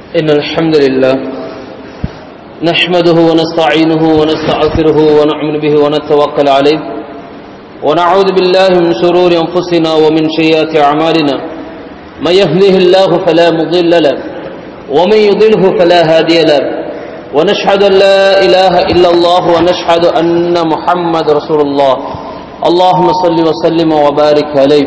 إن الحمد لله نحمده ونستعينه ونستغفره ونؤمن به ونتوكل عليه ونعوذ بالله من شرور أنفسنا ومن سيئات أعمالنا من يهده الله فلا مضل له ومن يضله فلا هادي له ونشهد أن لا إله إلا الله ونشهد أن محمد رسول الله اللهم صل وسلم وبارك عليه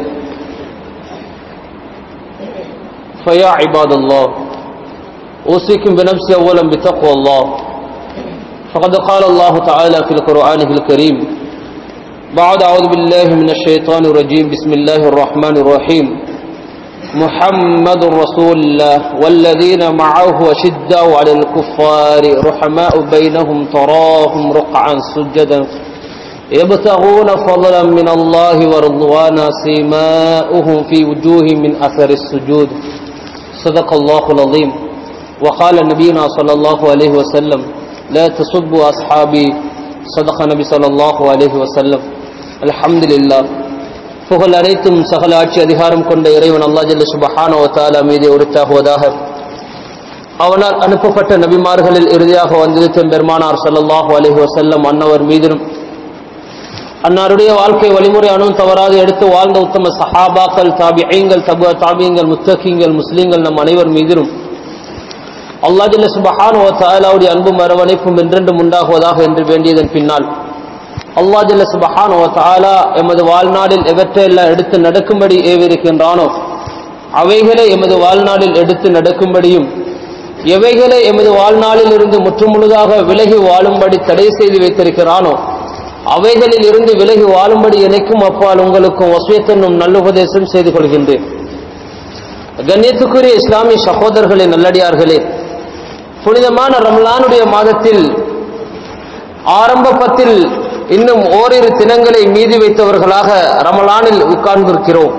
فيا عباد الله أوصيكم بنفسي أولا بتقوى الله فقد قال الله تعالى في القرآن الكريم بعد أعوذ بالله من الشيطان الرجيم بسم الله الرحمن الرحيم محمد رسول الله والذين معه أشداء على الكفار رحماء بينهم تراهم رقعا سجدا يبتغون فضلا من الله ورضوانا سيماؤهم في وجوههم من أثر السجود صدق الله العظيم وقال نبينا صلى الله عليه وسلم لا تسبوا أصحابي صدق نبي صلى الله عليه وسلم الحمد لله புகழ் அனைத்தும் சகல ஆட்சி அதிகாரம் கொண்ட இறைவன் அல்லா ஜல்ல சுபஹான தாலா மீது உரித்தாகுவதாக அவனால் அனுப்பப்பட்ட நபிமார்களில் இறுதியாக வந்திருக்கும் பெருமானார் சல்லல்லாஹு அலைஹி வசல்லம் அன்னவர் மீதிலும் அன்னாருடைய வாழ்க்கை வழிமுறை அணுவும் தவறாது எடுத்து வாழ்ந்த உத்தம சஹாபாக்கள் தாபியங்கள் தபு தாபியங்கள் முத்தகிங்கள் முஸ்லீம்கள் நம் அனைவர் மீதிலும் அல்லா ஜல்ல சுபஹான் ஓ தாலாவுடைய அன்பும் அரவணைப்பும் என்றென்றும் உண்டாகுவதாக என்று வேண்டியதன் பின்னால் அல்லா ஜல்ல சுபஹான் ஓ தாலா எமது வாழ்நாளில் எவற்றையெல்லாம் எடுத்து நடக்கும்படி ஏவிருக்கின்றானோ அவைகளை எமது வாழ்நாளில் எடுத்து நடக்கும்படியும் எவைகளை எமது வாழ்நாளில் இருந்து முற்றுமுழுதாக விலகி வாழும்படி தடை செய்து வைத்திருக்கிறானோ அவைகளில் இருந்து விலகி வாழும்படி எனக்கும் அப்பால் உங்களுக்கும் வசியத்தன்னும் நல்லுபதேசம் செய்து கொள்கின்றேன் கண்ணியத்துக்குரிய இஸ்லாமிய சகோதரர்களே நல்லடியார்களே புனிதமான ரம்லானுடைய மாதத்தில் ஆரம்பத்தில் இன்னும் ஓரிரு தினங்களை மீதி வைத்தவர்களாக ரமலானில் உட்கார்ந்திருக்கிறோம்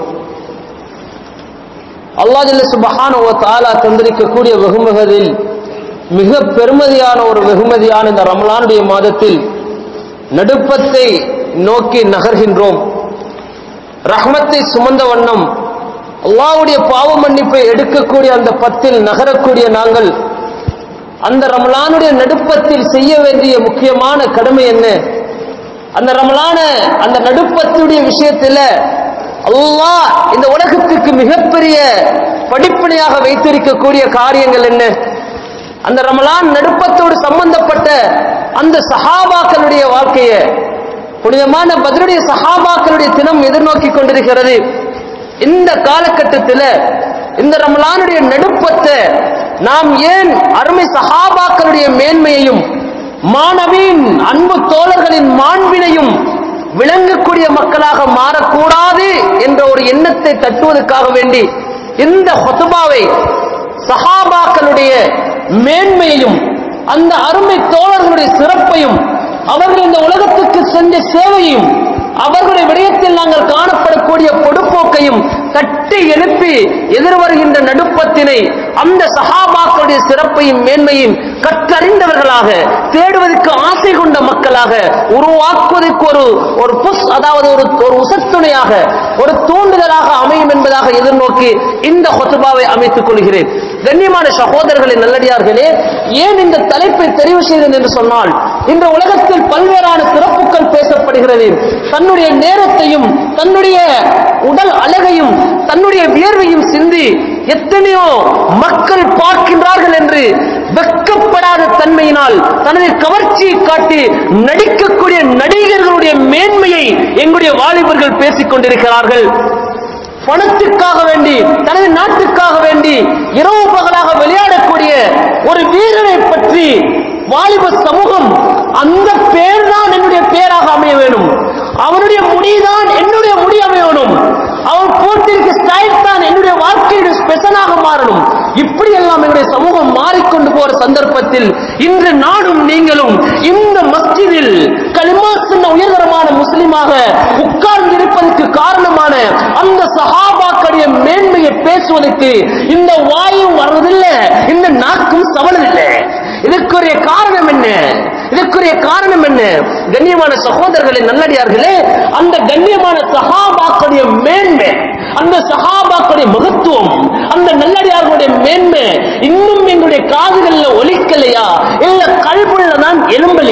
அல்லாஜல்ல சுபஹான ஓ தாலா தந்திருக்கக்கூடிய வெகுமதியில் மிக பெருமதியான ஒரு வெகுமதியான இந்த ரமலானுடைய மாதத்தில் நடுப்பத்தை நோக்கி நகர்கின்றோம் ரஹ்மத்தை சுமந்த வண்ணம் அல்லாவுடைய பாவ மன்னிப்பை எடுக்கக்கூடிய அந்த பத்தில் நகரக்கூடிய நாங்கள் அந்த ரமலானுடைய நடுப்பத்தில் செய்ய வேண்டிய முக்கியமான கடமை என்ன அந்த ரமலான அந்த நடுப்பத்துடைய விஷயத்துல அல்லாஹ் இந்த உலகத்துக்கு மிகப்பெரிய படிப்பனையாக வைத்திருக்கக்கூடிய காரியங்கள் என்ன அந்த ரமலான் நடுப்பத்தோடு சம்பந்தப்பட்ட அந்த சஹாபாக்களுடைய வாழ்க்கைய புனிதமான பதிலுடைய சஹாபாக்களுடைய தினம் எதிர்நோக்கி கொண்டிருக்கிறது இந்த காலகட்டத்தில் இந்த ரமலானுடைய நடுப்பத்தை நாம் ஏன் அருமை சஹாபாக்களுடைய மேன்மையையும் மாணவின் அன்பு தோழர்களின் மாண்பினையும் விளங்கக்கூடிய மக்களாக மாறக்கூடாது என்ற ஒரு எண்ணத்தை தட்டுவதற்காக வேண்டி இந்த ஹொத்துபாவை சஹாபாக்களுடைய மேன்மையையும் அந்த அருமை தோழர்களுடைய சிறப்பையும் அவர்கள் இந்த உலகத்துக்கு செஞ்ச சேவையும் அவர்களுடைய விடயத்தில் நாங்கள் காணப்படக்கூடிய பொடுப்போக்கையும் தட்டி எழுப்பி எதிர்வருகின்ற நடுப்பத்தினை அந்த சஹாபாக்களுடைய சிறப்பையும் மேன்மையும் கற்றறிந்தவர்களாக தேடுவதற்கு ஆசை கொண்ட மக்களாக உருவாக்குவதற்கு ஒரு ஒரு புஷ் அதாவது ஒரு ஒரு உசத்துணையாக ஒரு தூண்டுதலாக அமையும் என்பதாக எதிர்நோக்கி இந்த ஹொத்துபாவை அமைத்துக் கொள்கிறேன் கண்ணியமான சகோதரர்களை நல்லடியார்களே ஏன் இந்த தலைப்பை தெரிவு செய்தேன் என்று சொன்னால் இந்த உலகத்தில் பல்வேறான சிறப்புகள் பேசப்படுகிறது தன்னுடைய நேரத்தையும் தன்னுடைய உடல் அழகையும் தன்னுடைய வியர்வையும் சிந்தி எத்தனையோ மக்கள் பார்க்கின்றார்கள் என்று வெக்கப்படாத தன்மையினால் தனது கவர்ச்சியை காட்டி நடிக்கக்கூடிய நடிகர்களுடைய மேன்மையை எங்களுடைய வாலிபர்கள் பேசிக் கொண்டிருக்கிறார்கள் பணத்திற்காக வேண்டி தனது நாட்டுக்காக வேண்டி இரவு பகலாக விளையாடக்கூடிய ஒரு வீரனை பற்றி வாலிப சமூகம் அந்த பேர் தான் என்னுடைய பேராக அமைய வேணும் அவனுடைய முடிதான் என்னுடைய முடி அமைய வேணும் அவன் போட்டிருக்க ஸ்டைல் தான் என்னுடைய வாழ்க்கையுடைய ஸ்பெஷலாக மாறணும் இப்படி எல்லாம் என்னுடைய சமூகம் மாறிக்கொண்டு போற சந்தர்ப்பத்தில் இன்று நானும் நீங்களும் இந்த மஸ்ஜிதில் களிமா சின்ன உயர்தரமான முஸ்லிமாக உட்கார்ந்து இருப்பதற்கு காரணமான அந்த சஹாபாக்களுடைய மேன்மையை பேசுவதற்கு இந்த வாயும் வர்றதில்லை இந்த நாக்கும் சவலதில்லை இதற்குரிய காரணம் என்ன இதற்குரிய காரணம் என்ன கண்ணியமான சகோதரர்களே நல்லடியார்களே அந்த கண்ணியமான சஹாபாக்களுடைய மேன்மை அந்த சஹாபாக்களுடைய மகத்துவம் அந்த நல்லடியார்களுடைய மேன்மை இன்னும் எங்களுடைய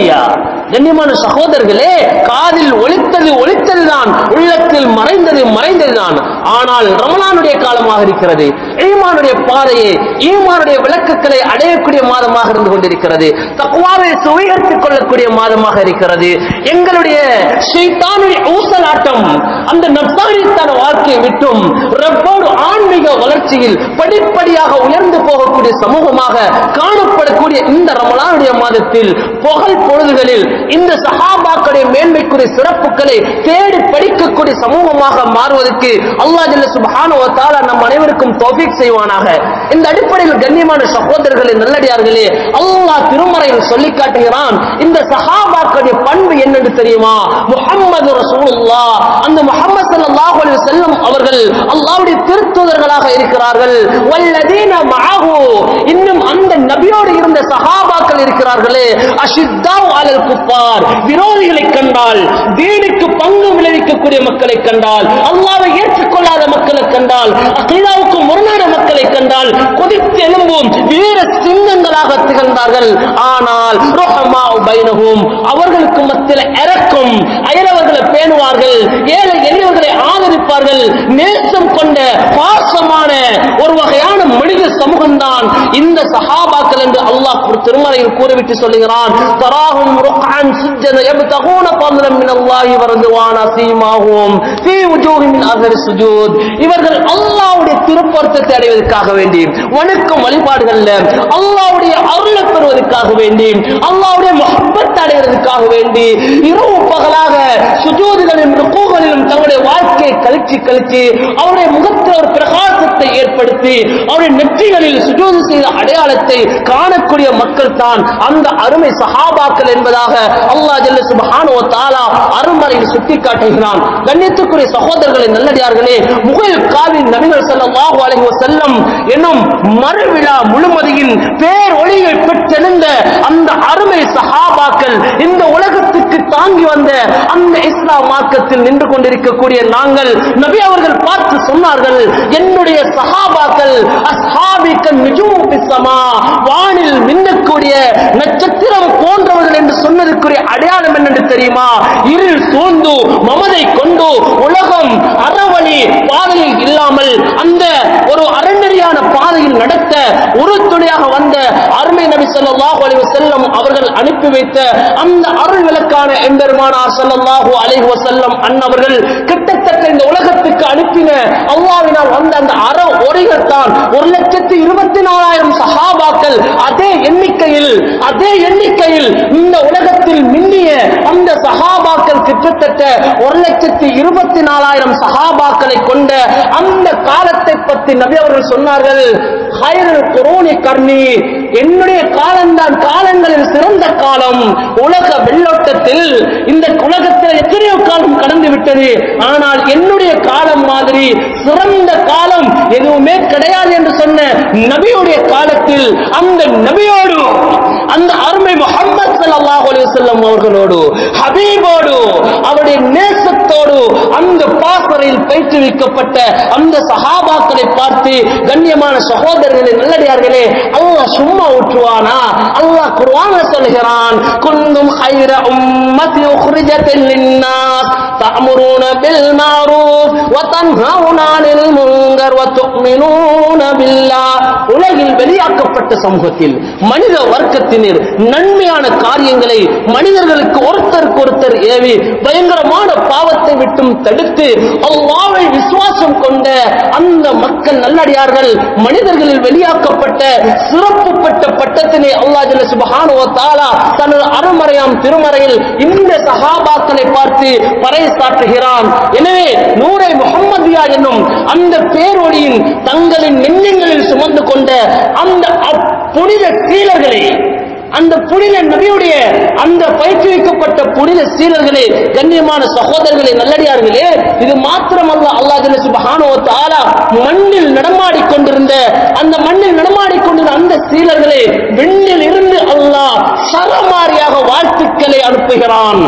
இல்லையா கண்ணியமான சகோதரர்களே காதில் ஒலித்தது ஒலித்ததுதான் உள்ளத்தில் மறைந்தது மறைந்ததுதான் ஆனால் ரமலானுடைய காலமாக இருக்கிறது ஈமானுடைய பாதையை ஈமானுடைய விளக்குகளை அடையக்கூடிய மாதமாக இருந்து கொண்டிருக்கிறது தக்குவாவை சுவீகரித்துக் கொள்ளக்கூடிய மாதமாக இருக்கிறது எங்களுடைய ஷைத்தானுடைய ஊசலாட்டம் அந்த நப்சாரித்தன வாழ்க்கையை விட்டும் ரப்போடு ஆன்மீக வளர்ச்சியில் படிப்படியாக உயர்ந்து போகக்கூடிய சமூகமாக காணப்படக்கூடிய இந்த ரமலானுடைய மாதத்தில் புகழ் பொழுதுகளில் இந்த சஹாபாக்களுடைய மேன்மைக்குரிய சிறப்புகளை தேடி படிக்கக்கூடிய சமூகமாக மாறுவதற்கு அல்லாஹ் ஜல்ல சுப்ஹானஹு வ தஆலா நம் அனைவருக்கும் தௌஃபீக் செய்வானாக இந்த அடிப்படையில் கண்ணியமான சகோதரர்களே நல்லடியார்களே அல்லாஹ் திருமறையில் சொல்லி காட்டுகிறான் இந்த சஹாபாக்களுடைய பண்பு என்னன்னு தெரியுமா முஹம்மது ரசூலுல்லாஹ் அந்த முஹம்மது ஸல்லல்லாஹு அலைஹி வஸல்லம் அவர்கள் அல்லாஹ்வுடைய திருத்தூதர்களாக இருக்கிறார்கள் வல்லதீன மஅஹு இன்னும் அந்த நபியோடு இருந்த சஹாபாக்கள் இருக்கிறார்களே அஷித்தாவ் அலல் குஃபார் விரோதிகளை கண்டால் தீனுக்கு பங்கு விளைவிக்கக்கூடிய மக்களை கண்டால் அல்லாஹ்வை ஏற்றுக்கொள்ளாத மக்களை கண்டால் அகீதாவுக்கு முரணான மக்களை கண்டால் கொதித்து எழும்பும் வீர சிங்கங்களாக திகழ்ந்தார்கள் ஆனால் ருஹமா பைனஹும் அவர்களுக்கு மத்தியில் இறக்கும் அயலவர்களை பேணுவார்கள் ஏழை எளியவர்களை ஆதரிப்பார்கள் நேசம் கொண்ட பாசமான ஒரு வகையான மனித சமூகம்தான் இந்த சஹாபாக்கள் என்று அல்லாஹ் ஒரு திருமலையில் கூறிவிட்டு சொல்லுகிறான் தராஹும் ருக்அன் சுஜ்ஜத யப்தகூன ஃபضلا மின் அல்லாஹி வ ரிضவான சீமாஹும் ஃபீ வுஜூஹிம் மின் அஸரி சுஜூத் இவர்கள் அல்லாஹ்வுடைய திருப்பொருத்தத்தை அடைவதற்காக வேண்டி வணக்கம் வழிபாடுகள்ல அல்லாஹ்வுடைய அருளை பெறுவதற்காக வேண்டி அல்லாஹ்வுடைய முஹப்பத் அடைவதற்காக வேண்டி இரவு பகலாக சுஜூதுகளிலும் ருக்கூகளிலும் தங்களுடைய வாழ்க்கையை கழிச்சு கழிச்சு அவருடைய முகத்தில் ஒரு பிரகாசத்தை ஏற்படுத்தி அவருடைய நெற்றிகளில் சுஜூது செய்த அடையாளத்தை காணக்கூடிய மக்கள் தான் அந்த அருமை சஹாபாக்கள் என்பதாக அல்லாஹ் ஜல்ல சுப்ஹானஹு வ தஆலா அருமறையில் சுட்டி காட்டுகிறான் கண்ணியத்துக்குரிய சகோதரர்களை நல்லடியார்களே முகல் காவின் நபிகள் ஸல்லல்லாஹு அலைஹி வஸல்லம் என்னும் மறுவிழா முழுமதியின் பேர் ஒளியை பெற்றெழுந்த அந்த அருமை சஹாபாக்கள் இந்த உலகத்துக்கு தாங்கி வந்த அந்த இஸ்லாம் மார்க்கத்தில் நின்று கொண்டிருக்கக்கூடிய நாங்கள் நபி அவர்கள் பார்த்து சொன்னார்கள் என்னுடைய சஹாபாக்கள் அஸ்ஹாபிக்க நிஜும் பிஸ்ஸமா வானில் மின்னக்கூடிய நட்சத்திரம் போன்றவர்கள் என்று சொன்னதுக்குரிய அடையாளம் என்னென்று தெரியுமா இருள் சூழ்ந்து மமதை கொண்டு உலகம் அறவழி பாதையில் இல்லாமல் அந்த ஒரு அறநெறியான பாதையில் நடத்த உறுதுணையாக வந்த அருமை நபி ஸல்லல்லாஹு அலைஹி வஸல்லம் அவர்கள் அனுப்பி வைத்த அந்த அருள் விளக்கான எம்பெருமானார் ஸல்லல்லாஹு அலைஹி வஸல்லம் அன்னவர்கள் கிட்டத்தட்ட இந்த உலகத்துக்கு அனுப்பின அல்லாஹ்வினால் வந்த அந்த அற ஒரிகள் தான் ஒரு லட்சத்தி இருபத்தி நாலாயிரம் சஹாபாக்கள் அதே எண்ணிக்கையில் அதே எண்ணிக்கையில் இந்த உலகத்தில் மின்னிய அந்த சஹாபாக்கள் கிட்டத்தட்ட ஒரு லட்சத்தி இருபத்தி நாலாயிரம் சஹாபாக்களை கொண்ட அந்த காலத்தை பற்றி நபி அவர்கள் சொன்னார்கள் ஹைரல் குரோனி கர்ணி என்னுடைய காலம்தான் காலங்களில் சிறந்த காலம் உலக வெள்ளோட்டத்தில் இந்த உலகத்தில் எத்தனையோ காலம் கடந்து விட்டது ஆனால் என்னுடைய காலம் மாதிரி சிறந்த காலம் எதுவுமே கிடையாது என்று சொன்ன நபியுடைய காலத்தில் அந்த நபியோடு அந்த அருமை முகமது ஸல்லல்லாஹு அலைஹி வஸல்லம் அவர்களோடு ஹபீபோடு அவருடைய நேசத்தோடு அந்த பாசறையில் பயிற்றுவிக்கப்பட்ட அந்த சஹாபாக்களை பார்த்து கண்ணியமான சகோதரர்களே நல்லடியார்களே அல்லாஹ் சும்மா ஊற்றுவானா அல்லாஹ் குர்ஆன்ல சொல்கிறான் குந்தும் ஹைர உம்மத்தி உக்ரிஜத்தில் லின்னாஸ் தஅமுரூன பில் மாரூஃப் வ தன்ஹவுன அனில் முன்கர் வ து'மினூன பில்லாஹ் உலகில் வெளியாக்கப்பட்ட சமூகத்தில் மனித வர்க்கத்தினர் நன்மையான காரியங்களை மனிதர்களுக்கு ஒருத்தருக்கு ஒருத்தர் ஏவி பயங்கரமான பாவத்தை விட்டும் தடுத்து அல்லாவை விசுவாசம் கொண்ட அந்த மக்கள் நல்லடியார்கள் மனிதர்களில் வெளியாக்கப்பட்ட சிறப்பு பெற்ற பட்டத்தினை அல்லாஹ் ஜல்ல சுப்ஹானஹு வ தஆலா தனது அருமறையாம் திருமறையில் இந்த சஹாபாக்களை பார்த்து பறை சாற்றுகிறான் எனவே நூரை முஹம்மதியா என்னும் அந்த பேரொழியின் தங்களின் நெஞ்சங்களில் சுமந்து கொண்ட அந்த அப் புனித சீலர்களை அந்த புனித நபியுடைய அந்த பயிற்றுவிக்கப்பட்ட புனித சீலர்களே கண்ணியமான சகோதரர்களே நல்லடியார்களே இது மாத்திரமல்ல அல்லாஹ் ஜல்ல சுப்ஹானஹு வ தஆலா மண்ணில் நடமாடிக் கொண்டிருந்த அந்த மண்ணில் நடமாடிக் கொண்டிருந்த அந்த சீலர்களே விண்ணில் இருந்து அல்லாஹ் சரமாரியாக வாழ்த்துக்களை அனுப்புகிறான்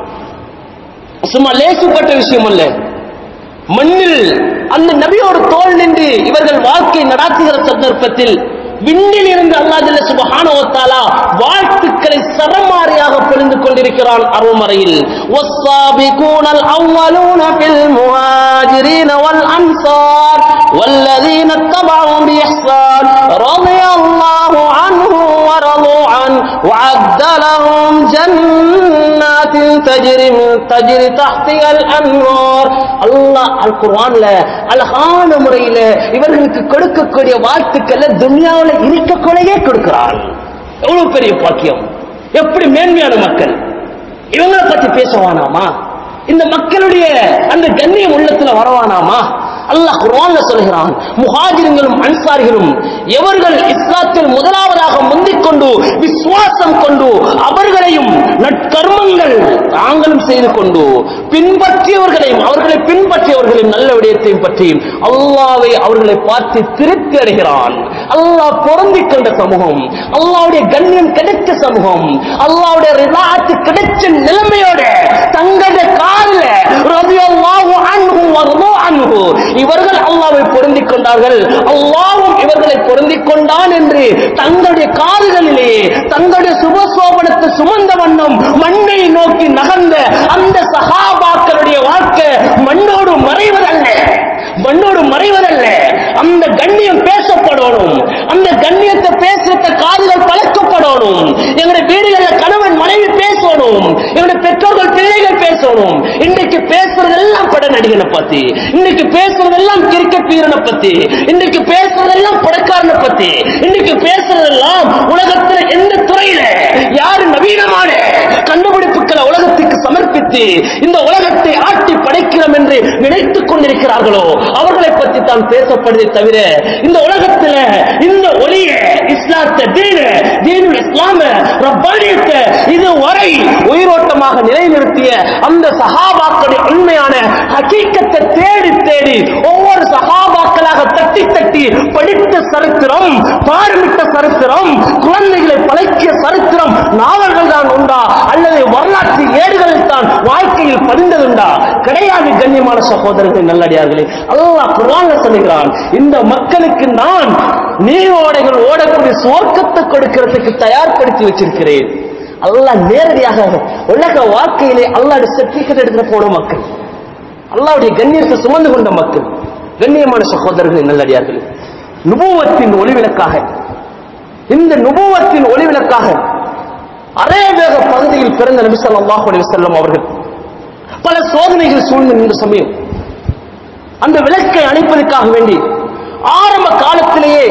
சும்மா லேசுப்பட்ட விஷயம் அல்ல மண்ணில் அந்த நபியோடு தோல் நின்று இவர்கள் வாழ்க்கை நடாத்துகிற சந்தர்ப்பத்தில் விண்ணில் இருந்து அல்லாஹ் ஜல்ல சுப்ஹானஹு வ தஆலா வாழ்த்துக்களை ரஹ்மத்துகளை சரமாரியாக பொழிந்து கொண்டிருக்கிறான் அருள்மறையில் والسابقون الأولون في المهاجرين والأنصار والذين اتبعوا بإحسان رضي الله عنهم ورضوا عنه وعد لهم جنات تجري من تجري تحتها الأنهار அல்லாஹ் அல் குர்ஆன்ல அழகான முறையில இவர்களுக்கு கொடுக்கக்கூடிய வாழ்த்துக்களை துன்யாவுல இருக்கக்கூடயே கொடுக்கிறான் எவ்வளவு பெரிய பாக்கியம் எப்படி மேன்மையான மக்கள் இவங்களை பத்தி பேசவானாமா இந்த மக்களுடைய அந்த கண்ணியம் உள்ளத்துல வரவானாமா அல்லாஹ் குர்ஆன்ல சொல்கிறான் முஹாஜிர்களும் அன்சாரிகளும் எவர்கள் இஸ்லாத்தில் முதலாவதாக முந்திக் கொண்டு விசுவாசம் கொண்டு அவர்களையும் நற்கர்மங்கள் தாங்களும் செய்து கொண்டு பின்பற்றியவர்களையும் அவர்களை பின்பற்றியவர்களையும் நல்ல விடயத்தையும் பற்றியும் அல்லாவை அவர்களை பார்த்து திருப்தி அடைகிறான் அல்லாஹ் பொருந்திக் கொண்ட சமூகம் அல்லாவுடைய கண்ணியம் கிடைச்ச சமூகம் அல்லாவுடைய ரிலாத்து கிடைச்ச நிலைமையோட தங்கத காலில் ரலியல்லாஹு அன்ஹு வர்து அன்ஹு இவர்கள் அல்லாவை பொருந்திக் கொண்டார்கள் அல்லாவும் இவர்களை பொருந்திக் கொண்டான் என்று தங்களுடைய கால்களிலே தங்களுடைய சுபசோபனத்தை சுமந்த வண்ணம் மண்ணை நோக்கி நகர்ந்த அந்த சகாபாக்களுடைய வாழ்க்கை மண்ணோடு மறைவதல்ல மண்ணோடு மறைவதல்ல அந்த கண்ணியம் பேசப்படணும் அந்த கண்ணியத்தை பேசுறத காதுகள் பழக்கப்படணும் எங்களுடைய வீடுகள்ல கணவன் மனைவி பேசணும் எங்களுடைய பெற்றோர்கள் பிள்ளைகள் பேசணும் இன்னைக்கு பேசுறதெல்லாம் பட நடிகனை பத்தி இன்னைக்கு பேசுறதெல்லாம் கிரிக்கெட் வீரனை பத்தி இன்னைக்கு பேசுறதெல்லாம் படக்காரனை பத்தி இன்னைக்கு பேசுறதெல்லாம் உலகத்துல எந்த துறையில யாரு நவீனமான கண்டுபிடிப்புகளை உலகத்துக்கு சமர்ப்பித்து இந்த உலகத்தை ஆட்டி படைக்கிறோம் என்று நினைத்துக் கொண்டிருக்கிறார்களோ அவர்களை பற்றி தான் பேசப்படுதே தவிர இந்த உலகத்துல இந்த ஒளிய இஸ்லாத்த தீன தீனுல் இஸ்லாம ரப்பானியத்தை இதுவரை உயிரோட்டமாக நிலைநிறுத்திய அந்த சஹாபாக்களுடைய உண்மையான ஹகீக்கத்தை தேடி தேடி ஒவ்வொரு சஹாபாக்களாக தட்டி தட்டி படித்த சரித்திரம் பாடமிட்ட சரித்திரம் குழந்தைகளை பழக்கிய சரித்திரம் நாவல்கள் தான் உண்டா அல்லது வரலாற்று ஏடுகளில் தான் வாழ்க்கையில் பதிந்ததுண்டா கிடையாது கண்ணியமான சகோதரர்கள் நல்லடியார்களே அல்லாஹ் குர்ஆன்ல சொல்லுகிறான் இந்த மக்களுக்கு நான் நீரோடைகள் ஓடக்கூடிய சுவர்க்கத்தை கொடுக்கிறதுக்கு தயார்படுத்தி வச்சிருக்கிறேன் அல்லாஹ் நேரடியாக உலக வாழ்க்கையிலே அல்லாஹ் சர்டிபிகேட் எடுத்து போன மக்கள் அல்லாவுடைய கண்ணியத்தை சுமந்து கொண்ட மக்கள் கண்ணியமான சகோதரர்கள் நல்லடியார்கள் நுபுவத்தின் ஒளிவிளக்காக இந்த நுபுவத்தின் ஒளிவிளக்காக அரேபியக பகுதியில் பிறந்த நபி ஸல்லல்லாஹு அலைஹி வஸல்லம் அவர்கள் பல சோதனைகள் சூழ்ந்த இந்த சமயம் அந்த விளக்கை அணைப்பதற்காக வேண்டி ஆரம்ப காலத்திலேயே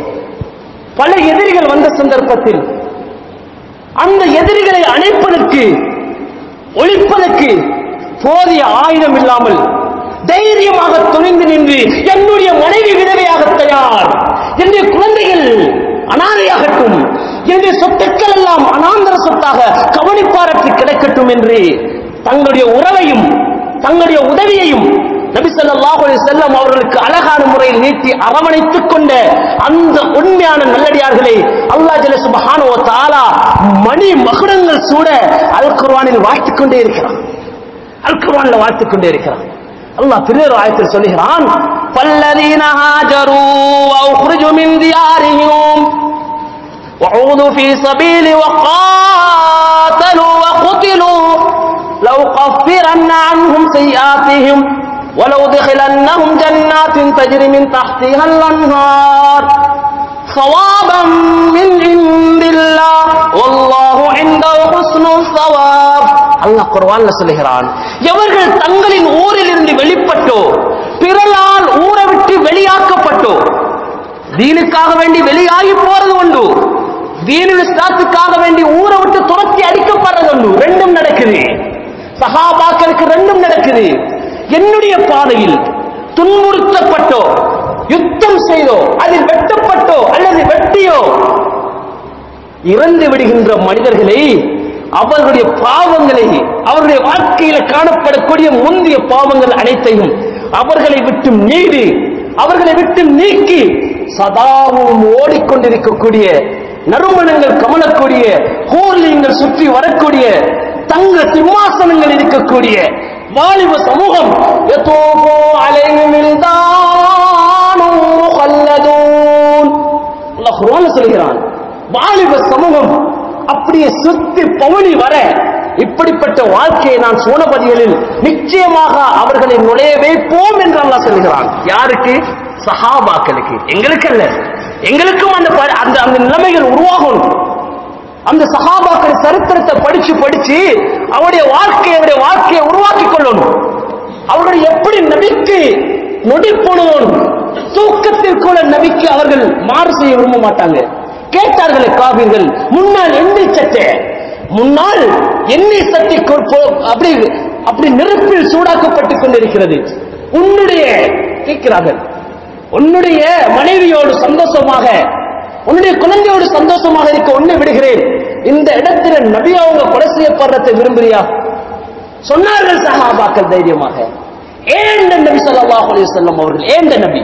பல எதிரிகள் வந்த சந்தர்ப்பத்தில் அந்த எதிரிகளை அணைப்பதற்கு ஒழிப்பதற்கு போதிய ஆயுதம் இல்லாமல் தைரியமாக துணிந்து நின்று என்னுடைய மனைவி விதவையாக தயார் என்னுடைய குழந்தைகள் அனாதையாகட்டும் என்னுடைய சொத்துக்கள் எல்லாம் அனாந்தர சொத்தாக கவனிப்பாரற்று கிடைக்கட்டும் என்று தங்களுடைய உறவையும் தங்களுடைய உதவியையும் நபி ஸல்லல்லாஹு அலைஹி வஸல்லம் அவர்களுக்கு அழகான முறையில் நீட்டி அரவணைத்துக் கொண்ட அந்த உண்மையான நல்லடியார்களை அல்லாஹ் ஜல்ல சுப்ஹானஹு வ தஆலா மணி மகுடங்கள் சூட அல் குர்ஆனில் வாழ்த்திக் கொண்டே இருக்கிறான் அல் குர்ஆன்ல வாழ்த்திக் கொண்டே இருக்கிறான் அல்லாஹ் பிறர் ஆயத்தில் சொல்லுகிறான் فالذين هاجروا واخرجوا من ديارهم وعودوا في سبيلي وقاتلوا وقتلوا لو قفرن عنهم سيئاتهم ولو دخلنهم جنات تجري من تحتها الأنهار ثوابا من عند الله والله عنده حسن الثواب அல்லாஹ் குர்ஆன்ல சொல்லுகிறான் எவர்கள் தங்களின் ஊரில் இருந்து வெளிப்பட்டோ பிறலால் ஊரை விட்டு வெளியாக்கப்பட்டோ தீனுக்காக வேண்டி வெளியாகி போறது உண்டு தீனுல் இஸ்லாத்துக்காக வேண்டி ஊரை விட்டு துரத்தி அடிக்கப்படுறது உண்டு ரெண்டும் நடக்குது சஹாபாக்களுக்கு ரெண்டும் நடக்குது என்னுடைய பாதையில் துன்புறுத்தப்பட்டோ யுத்தம் செய்தோ அதில் வெட்டப்பட்டோ அல்லது வெட்டியோ இறந்து விடுகின்ற மனிதர்களை அவர்களுடைய பாவங்களை அவர்களுடைய வாழ்க்கையில காணப்படக்கூடிய முந்தைய பாவங்கள் அனைத்தையும் அவர்களை விட்டு நீடி அவர்களை விட்டு நீக்கி சதாவும் ஓடிக்கொண்டிருக்கக்கூடிய நறுமணங்கள் கமலக்கூடிய ஹோர்லியங்கள் சுற்றி வரக்கூடிய தங்க சிம்மாசனங்கள் இருக்கக்கூடிய வாலிப சமூகம் யதூபு அலைஹிம் வில்தானும் முகல்லதூன் அல்லாஹ் குர்ஆன்ல சொல்கிறான் வாலிப சமூகம் அப்படியே சுத்தி பவுனி வர இப்படிப்பட்ட வாழ்க்கையை நான் சோனபதிகளில் நிச்சயமாக அவர்களை நுழைய வைப்போம் என்று அல்லாஹ் சொல்கிறான் யாருக்கு சஹாபாக்களுக்கு எங்களுக்கு அல்ல எங்களுக்கும் அந்த ப- அந்த அந்த நிலைமைகள் உருவாகணும் அந்த சஹாபாக்கள் சரித்திரத்தை படிச்சு படிச்சு அவருடைய வாழ்க்கையை அவருடைய வாழ்க்கையை உருவாக்கி கொள்ளணும் அவர்கள் எப்படி நபிக்கு நொடிப்பொழுதும் தூக்கத்தில் கூட நபிக்கு அவர்கள் மாறு செய்ய விரும்ப மாட்டாங்க கேட்டார்களே காவிர்கள் முன்னால் எண்ணெய் சட்டை முன்னால் எண்ணெய் சட்டி கொ- போ- அப்படி அப்படி நெருப்பில் சூடாக்கப்பட்டுக் கொண்டிருக்கிறது உன்னுடைய கேட்கிறார்கள் உன்னுடைய மனைவியோடு சந்தோஷமாக உன்னுடைய குழந்தையோடு சந்தோஷமாக இருக்க உன்னை விடுகிறேன் இந்த இடத்துல நபி அவங்க கொலை செய்யப்படுறதை விரும்புறியா சொன்னார்கள் சஹாபாக்கள் தைரியமாக ஏண்ட நபி ஸல்லல்லாஹு அலைஹி வஸல்லம் அவர்கள் ஏண்ட நபி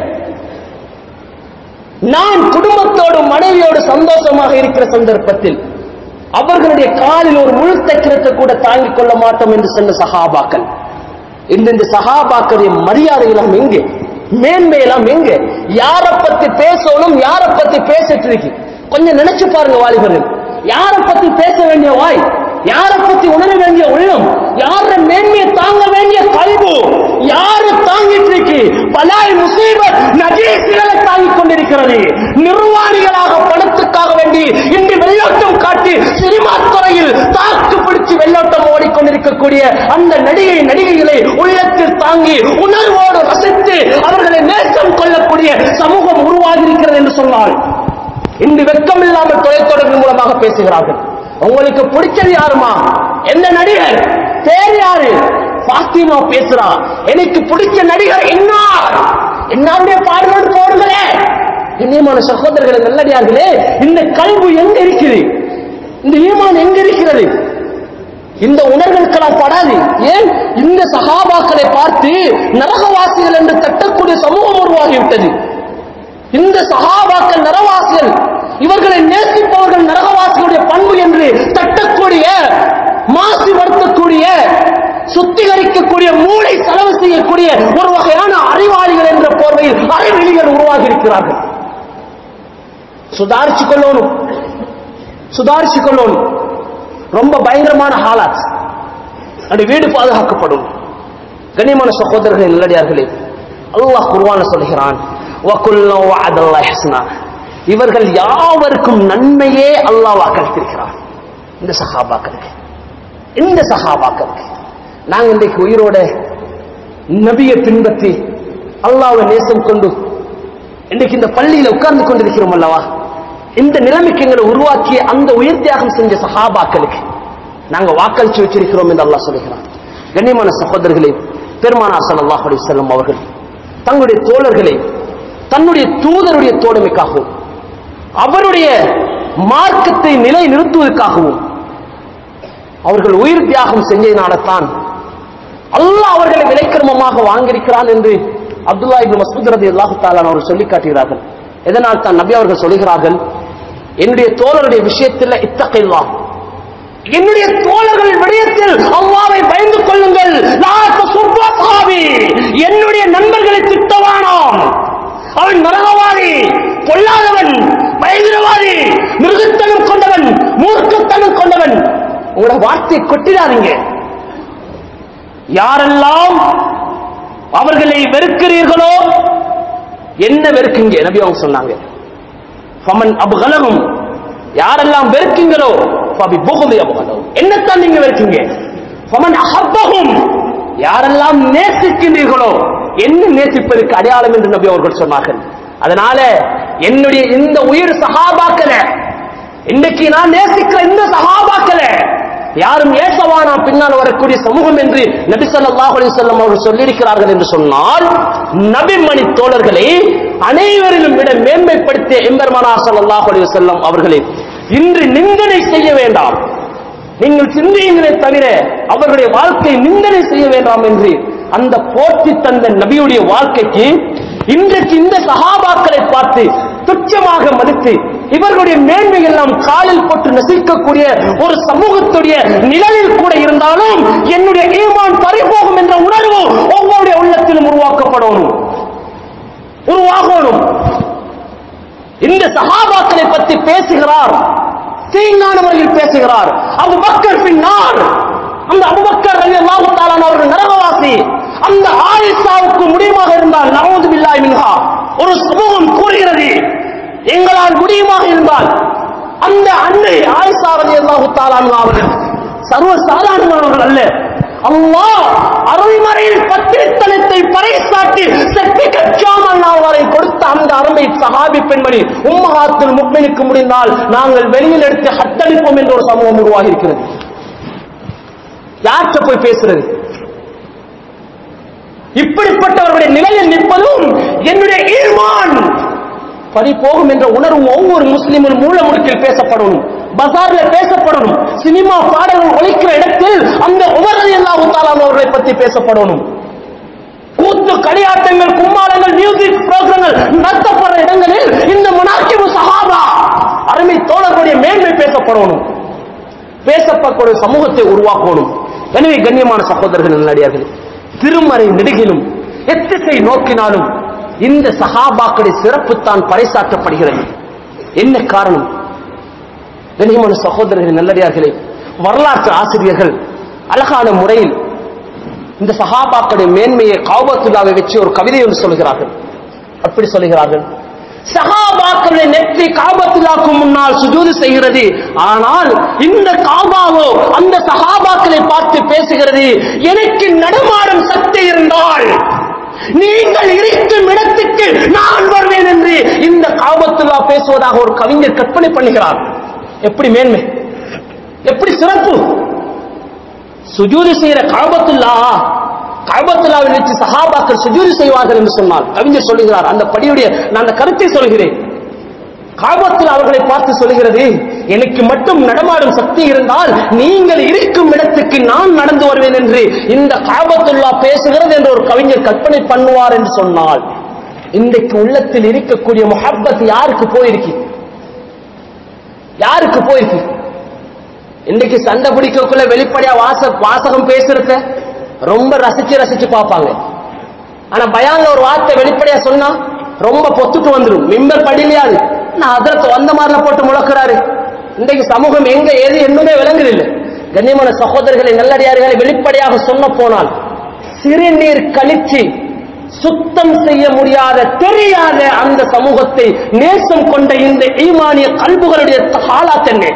நான் குடும்பத்தோடு மனைவியோடு சந்தோஷமாக இருக்கிற சந்தர்ப்பத்தில் அவர்களுடைய காலில் ஒரு முழு தைக்கிறத்தை கூட தாங்கிக் கொள்ள மாட்டோம் என்று சொன்ன சஹாபாக்கள் இந்த இந்த சஹாபாக்களுடைய மரியாதை எல்லாம் எங்கே மேன்மை எல்லாம் எங்கே யாரை பத்தி பேசணும் யாரை பத்தி பேசிட்டு இருக்கு கொஞ்சம் நினைச்சு பாருங்க வாலிபர்கள் யாரை பத்தி பேச வேண்டிய வாய் யாரை பத்தி உணர வேண்டிய உள்ளம் யார மேன்மையை தாங்க வேண்டிய கல்வு யாரு தாங்கிட்டு இருக்கு பலாய் முசீபத் நஜீசுகளை தாங்கிக் கொண்டிருக்கிறது நிர்வாணிகளாக பணத்துக்காக வேண்டி இன்று வெள்ளோட்டம் காட்டி சினிமா துறையில் தாக்கு பிடிச்சு வெள்ளோட்டம் ஓடிக்கொண்டிருக்கக்கூடிய அந்த நடிகை நடிகைகளை உள்ளத்தில் தாங்கி உணர்வோடு ரசித்து அவர்களை நேசம் கொள்ளக்கூடிய சமூகம் உருவாகி இருக்கிறது என்று சொன்னார் இன்று வெக்கம் இல்லாமல் தொலைத்தொடர்பு மூலமாக பேசுகிறார்கள் உங்களுக்கு பிடிச்சது யாருமா எந்த நடிகர் பேர் யாரு பாத்திமா பேசுறா எனக்கு பிடிச்ச நடிகர் என்னார் என்னாருடைய பாடலோடு போடுங்களே இனியமான சகோதரர்களை நல்லடியார்களே இந்த கல்வி எங்க இருக்குது இந்த ஈமான் எங்க இருக்கிறது இந்த உணர்வுகளுக்கெல்லாம் படாது ஏன் இந்த சகாபாக்களை பார்த்து நரகவாசிகள் என்று தட்டக்கூடிய சமூகம் உருவாகிவிட்டது இந்த சகாபாக்கள் நரவாசிகள் இவர்களை நேசிப்பவர்கள் நரகவாசிகளுடைய பண்பு என்று தட்டக்கூடிய மாசுபடுத்தக்கூடிய சுத்திகரிக்கக்கூடிய மூளை செலவு செய்யக்கூடிய ஒரு வகையான அறிவாளிகள் என்ற போர்வையில் அறிவெளிகள் உருவாகி இருக்கிறார்கள் சுதாரிச்சு கொள்ளணும் சுதாரிச்சு கொள்ளணும் ரொம்ப பயங்கரமான ஹாலாத் அது வீடு பாதுகாக்கப்படும் கண்ணியமான சகோதரர்களே நல்லடியார்களே அல்லாஹ் குர்வான சொல்கிறான் وَكُلًّا وَعَدَ اللَّهُ حُسْنًا இவர்கள் யாவருக்கும் நன்மையே அல்லாஹ் வாக்களித்திருக்கிறான் இந்த சஹாபாக்களுக்கு இந்த சஹாபாக்களுக்கு நாங்க இன்றைக்கு உயிரோட நபியை பின்பற்றி அல்லாஹ்வை நேசம் கொண்டு இன்றைக்கு இந்த பள்ளியில உட்கார்ந்து கொண்டிருக்கிறோம் அல்லவா இந்த நிலைமைக்கு எங்களை உருவாக்கிய அந்த உயிர் தியாகம் செஞ்ச சஹாபாக்களுக்கு நாங்க வாக்களிச்சு வச்சிருக்கிறோம் என்று அல்லாஹ் சொல்கிறான் கண்ணியமான சகோதரர்களே பெருமானார் ஸல்லல்லாஹு அலைஹி வஸல்லம் அவர்கள் தங்களுடைய தோழர்களை தன்னுடைய தூதருடைய தோழமைக்காகவும் அவருடைய மார்க்கத்தை நிலை நிறுத்துவதற்காகவும் அவர்கள் உயிர் தியாகம் செஞ்சதினால்தான் அல்லாஹ் அவர்களை விலைக்கிரமமாக வாங்கியிருக்கிறான் என்று அப்துல்லா இப்னு மஸ்ஊத் ரலியல்லாஹு தஆலா அவர்கள் சொல்லி காட்டுகிறார்கள் எதனால் தான் நபி அவர்கள் சொல்லுகிறார்கள் என்னுடைய தோழருடைய விஷயத்தில் இத்தகைல்லா என்னுடைய தோழர்கள் விடயத்தில் அல்லாவை பயந்து கொள்ளுங்கள் லா தசுப்பு அஸ்ஹாபி. என்னுடைய நண்பர்களை திட்டவானாம் அவன் நரகவாதி பொல்லாதவன் பயங்கரவாதி மிருகத்தனம் கொண்டவன் மூர்க்கத்தனம் கொண்டவன் உங்களோட வார்த்தை கொட்டிடாதீங்க யாரெல்லாம் அவர்களை வெறுக்கிறீர்களோ என்ன வெறுக்குங்க நபி அவங்க சொன்னாங்க ஃபமன் அபுகலகும் யாரெல்லாம் வெறுக்கீங்களோ ஃபபி புகுதி அபுகலகும் என்னத்தான் நீங்க வெறுக்கீங்க ஃபமன் அஹப்பகும் யாரெல்லாம் நேசிக்கின்றீர்களோ என்ன நேசிப்பதற்கு அடையாளம் என்று நபி அவர்கள் சொன்னார்கள் அதனால என்னுடைய இந்த உயிர் சகாபாக்கல இன்னைக்கு நான் நேசிக்கிற இந்த சகாபாக்கல யாரும் ஏசவானா பின்னால் வரக்கூடிய சமூகம் என்று நபி ஸல்லல்லாஹு அலைஹி வஸல்லம் அவர்கள் சொல்லியிருக்கிறார்கள் என்று சொன்னால் நபிமணி தோழர்களை அனைவரிலும் விட மேன்மைப்படுத்திய எம்பெருமானா ஸல்லல்லாஹு அலைஹி வஸல்லம் அவர்களை இன்று நிந்தனை செய்ய வேண்டாம் நீங்கள் சிந்தியுங்களே தவிர அவர்களுடைய வாழ்க்கை நிந்தனை செய்ய வேண்டாம் என்று அந்த போற்றி தந்த நபியுடைய வாழ்க்கைக்கு இன்றைக்கு இந்த சகாபாக்களை பார்த்து துச்சமாக மதித்து இவர்களுடைய மேன்மை எல்லாம் காலில் போட்டு நசிக்கக்கூடிய ஒரு சமூகத்துடைய நிழலில் கூட இருந்தாலும் என்னுடைய ஈமான் பறிபோகும் என்ற உணர்வு ஒவ்வொருடைய உள்ளத்திலும் உருவாக்கப்படணும் உருவாகணும் இந்த சகாபாக்களை பற்றி பேசுகிறார் தீங்கான முறையில் பேசுகிறார் அபு பக்கர் பின்னார் அந்த அபுபக்கர் ரலியல்லாஹு தஆலா அவர்கள் நரகவாசி அந்த ஆயிஷாவுக்கு முடியுமாக இருந்தால் நவது பில்லாஹி மின்ஹா ஒரு சமூகம் கூறுகிறது எங்களால் முடியுமாக இருந்தால் அந்த அன்னை ஆயிஷா ரலியல்லாஹு தஆலா அவர்கள் சர்வ சாதாரணமானவர்கள் அல்ல அல்லாஹ் அருள்மறையில் பத்திரித்தனத்தை பறைசாட்டி சர்டிபிகேட் ஜாமல் அவரை கொடுத்த அந்த அருமை சஹாபி பெண்மணி உம்மஹாத்துல் முக்மினுக்கு முடிந்தால் நாங்கள் வெளியில் எடுத்து ஹத்தளிப்போம் என்ற ஒரு சமூகம் உருவாகி இருக்கிறது யார்கிட்ட போய் பேசுறது இப்படிப்பட்டவர்களுடைய நிலையில் நிற்பதும் என்னுடைய ஈமான் பறி போகும் என்ற உணர்வு ஒவ்வொரு முஸ்லிமும் மூல முடுக்கில் பேசப்படணும் பசார்ல பேசப்படணும் சினிமா பாடல்கள் ஒழிக்கிற இடத்தில் அந்த உமரது எல்லா அவர்களை பற்றி பேசப்படணும் கூத்து களியாட்டங்கள் கும்மாளங்கள் மியூசிக் புரோகிரங்கள் நடத்தப்படுற இடங்களில் இந்த முனாக்கிபு சஹாபா அருமை தோழர்களுடைய மேன்மை பேசப்படணும் பேசப்படக்கூடிய சமூகத்தை உருவாக்கணும் எனவே கண்ணியமான சகோதரர்கள் நல்லடியார்கள் திருமறை நெடுகிலும் எத்திசை நோக்கினாலும் இந்த சஹாபாக்களுடைய சிறப்பு தான் பறைசாற்றப்படுகிறது என்ன காரணம் கண்ணியமான சகோதரர்கள் நல்லடியார்களே வரலாற்று ஆசிரியர்கள் அழகான முறையில் இந்த சஹாபாக்களுடைய மேன்மையை காபத்துல்லாவை வச்சு ஒரு கவிதை ஒன்று சொல்கிறார்கள் அப்படி சொல்லுகிறார்கள் சஹாபாக்களுடைய நெற்றி காபத்துல்லாக்கு முன்னால் சுஜூது செய்கிறது ஆனால் இந்த காபாவோ அந்த சஹாபாக்களை பார்த்து பேசுகிறது எனக்கு நடமாடும் சக்தி இருந்தால் நீங்கள் இருக்கும் இடத்துக்கு நான் வருவேன் என்று இந்த காபத்துல்லா பேசுவதாக ஒரு கவிஞர் கற்பனை பண்ணுகிறார் எப்படி மேன்மை எப்படி சிறப்பு சுஜூதி செய்யற காபத்துல்லா காபத்துல்லாவில் வச்சு சஹாபாக்கள் சுஜூதி செய்வார்கள் என்று சொன்னால் கவிஞர் சொல்லுகிறார் அந்த படியுடைய நான் அந்த கருத்தை சொல்கிறேன் காபத்தில் அவர்களை பார்த்து சொல்கிறது எனக்கு மட்டும் நடமாடும் சக்தி இருந்தால் நீங்கள் இருக்கும் இடத்துக்கு நான் நடந்து வருவேன் என்று இந்த காபத்துல்லா பேசுகிறது என்று ஒரு கவிஞர் கற்பனை பண்ணுவார் என்று சொன்னால் இன்றைக்கு உள்ளத்தில் இருக்கக்கூடிய முஹப்பத் யாருக்கு போயிருக்கு யாருக்கு போயிருக்கு இன்னைக்கு சண்டை பிடிக்கக்குள்ள வெளிப்படையா வாச வாசகம் பேசுறத ரொம்ப ரசிச்சு ரசிச்சு பார்ப்பாங்க ஆனா பயான்ல ஒரு வார்த்தை வெளிப்படையா சொன்னா ரொம்ப பொத்துட்டு வந்துடும் மிம்பர் படிலையாது நான் அதற்கு வந்த மாதிரில போட்டு முழக்கிறாரு இன்றைக்கு சமூகம் எங்க எது என்னுமே விளங்குதில்லை கண்ணியமான சகோதரர்களை நல்லடியார்களை வெளிப்படையாக சொன்ன போனால் சிறுநீர் கழிச்சு சுத்தம் செய்ய முடியாத தெரியாத அந்த சமூகத்தை நேசம் கொண்ட இந்த ஈமானிய கல்புகளுடைய ஹாலாத் என்ன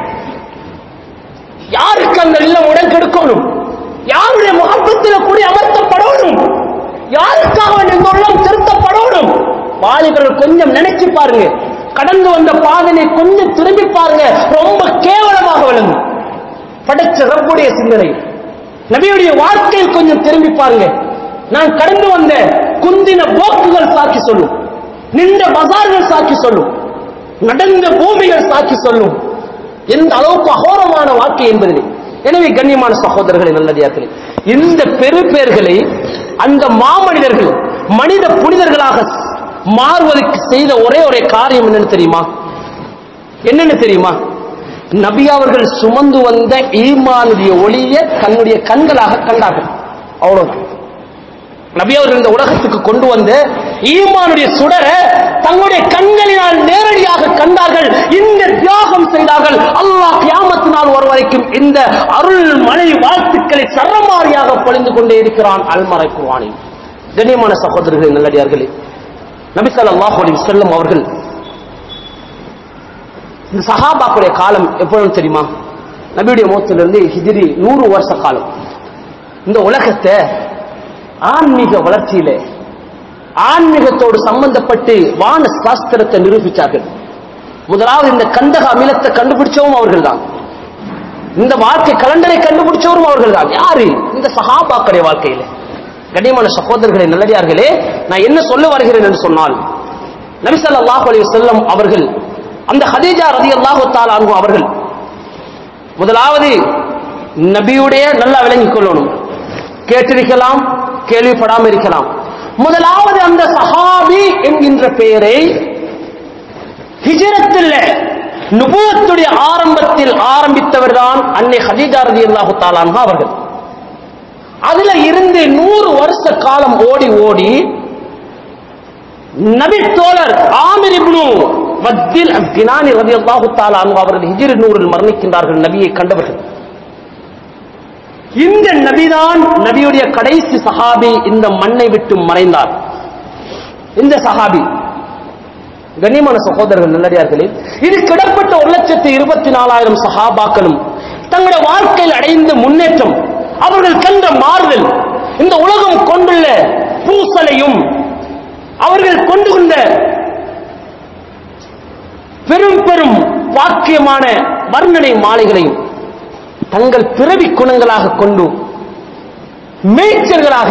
யாருக்கு அந்த இல்லம் உடன்கெடுக்கணும் யாருடைய முகப்பத்தில் கூடி அமர்த்தப்படணும் யாருக்காக இந்த உள்ளம் திருத்தப்படணும் வாலிபர்கள் கொஞ்சம் நினைச்சு பாருங்க கடந்து வந்த பாதனை கொஞ்சம் திரும்பி பாருங்க ரொம்ப கேவலமாக விளங்கும் படைச்ச ரப்புடைய சிந்தனை நபியுடைய வாழ்க்கையில் கொஞ்சம் திரும்பி பாருங்க நான் கடந்து வந்த குந்தின போக்குகள் சாட்சி சொல்லும் நின்ற பசார்கள் சாட்சி சொல்லும் நடந்த பூமிகள் சாட்சி சொல்லும் எந்த அளவுக்கு அகோரமான வாழ்க்கை என்பதில்லை எனவே கண்ணியமான சகோதரர்களை நல்லடியார்களே இந்த பெரு பேர்களை அந்த மாமனிதர்கள் மனித புனிதர்களாக மாறுவதற்கு செய்த ஒரே ஒரே காரியம் என்னன்னு தெரியுமா என்னன்னு தெரியுமா நபி அவர்கள் சுமந்து வந்த ஈமானுடைய ஒளிய தன்னுடைய கண்களாக கண்டார்கள் அவ்வளவுதான் நபி அவர்கள் இந்த உலகத்துக்கு கொண்டு வந்து ஈமானுடைய சுடரை தங்களுடைய கண்களினால் நேரடியாக கண்டார்கள் இந்த தியாகம் செய்தார்கள் அல்லாஹ் கியாமத்து நாள் ஒரு வரைக்கும் இந்த அருள் மழை வாழ்த்துக்களை சரமாரியாக பொழிந்து கொண்டே இருக்கிறான் அல்மறை குர்ஆனில் கண்ணியமான சகோதரர்களே நல்லடியார்களே நபி ஸல்லல்லாஹு அலைஹி வஸல்லம் அவர்கள் இந்த சஹாபாக்குடைய காலம் எப்பொழுது தெரியுமா நபியுடைய மோத்திலிருந்து ஹிஜ்ரி நூறு வருஷ காலம் இந்த உலகத்தை ஆன்மீக வளர்ச்சியில ஆன்மீகத்தோடு சம்பந்தப்பட்டு வான சாஸ்திரத்தை நிரூபித்தார்கள் முதலாவது இந்த கந்தக அமிலத்தை கண்டுபிடிச்சவும் அவர்கள் தான் இந்த வாழ்க்கை கலண்டரை கண்டுபிடிச்சவரும் அவர்கள் தான் யாரு இந்த சஹாபாக்களுடைய வாழ்க்கையில கண்ணியமான சகோதரர்களே நல்லடியார்களே நான் என்ன சொல்ல வருகிறேன் என்று சொன்னால் நபிசல்லாஹு அலைஹி வஸல்லம் அவர்கள் அந்த ஹதீஜா ரலியல்லாஹு தஆலா அன்ஹு அவர்கள் முதலாவது நபியுடைய நல்லா விளங்கிக் கொள்ளணும் கேட்டிருக்கலாம் கேள்விப்படாமல் இருக்கலாம் முதலாவது அந்த சஹாபி என்கின்ற பெயரை ஹிஜரத்தில் நுபுவத்துடைய ஆரம்பத்தில் ஆரம்பித்தவர் தான் அன்னை ஹதீஜா ரலியல்லாஹு தஆலா அன்ஹா அவர்கள் அதுல இருந்து நூறு வருஷ காலம் ஓடி ஓடி நபி தோழர் ஆமிர் இப்னு வத்தில் கினானி ரலியல்லாஹு தஆலா அன்ஹு அவர்கள் ஹிஜ்ரி நூறில் மரணிக்கின்றார்கள் நபியை கண்டவர்கள் இந்த நபிதான் நபியுடைய கடைசி சஹாபி இந்த மண்ணை விட்டு மறைந்தார் இந்த சஹாபி கண்ணியமான சகோதரர்கள் நல்லடியார்களே இது கிடப்பட்ட ஒரு லட்சத்தி இருபத்தி நாலாயிரம் சஹாபாக்களும் தங்களுடைய வாழ்க்கையில் அடைந்த முன்னேற்றம் அவர்கள் கண்ட மாறுதல் இந்த உலகம் கொண்டுள்ள பூசலையும் அவர்கள் கொண்டு கொண்ட பெரும் பெரும் வாக்கியமான வர்ணனை மாலைகளையும் தங்கள் பிறவி குணங்களாக கொண்டு மேய்ச்சல்களாக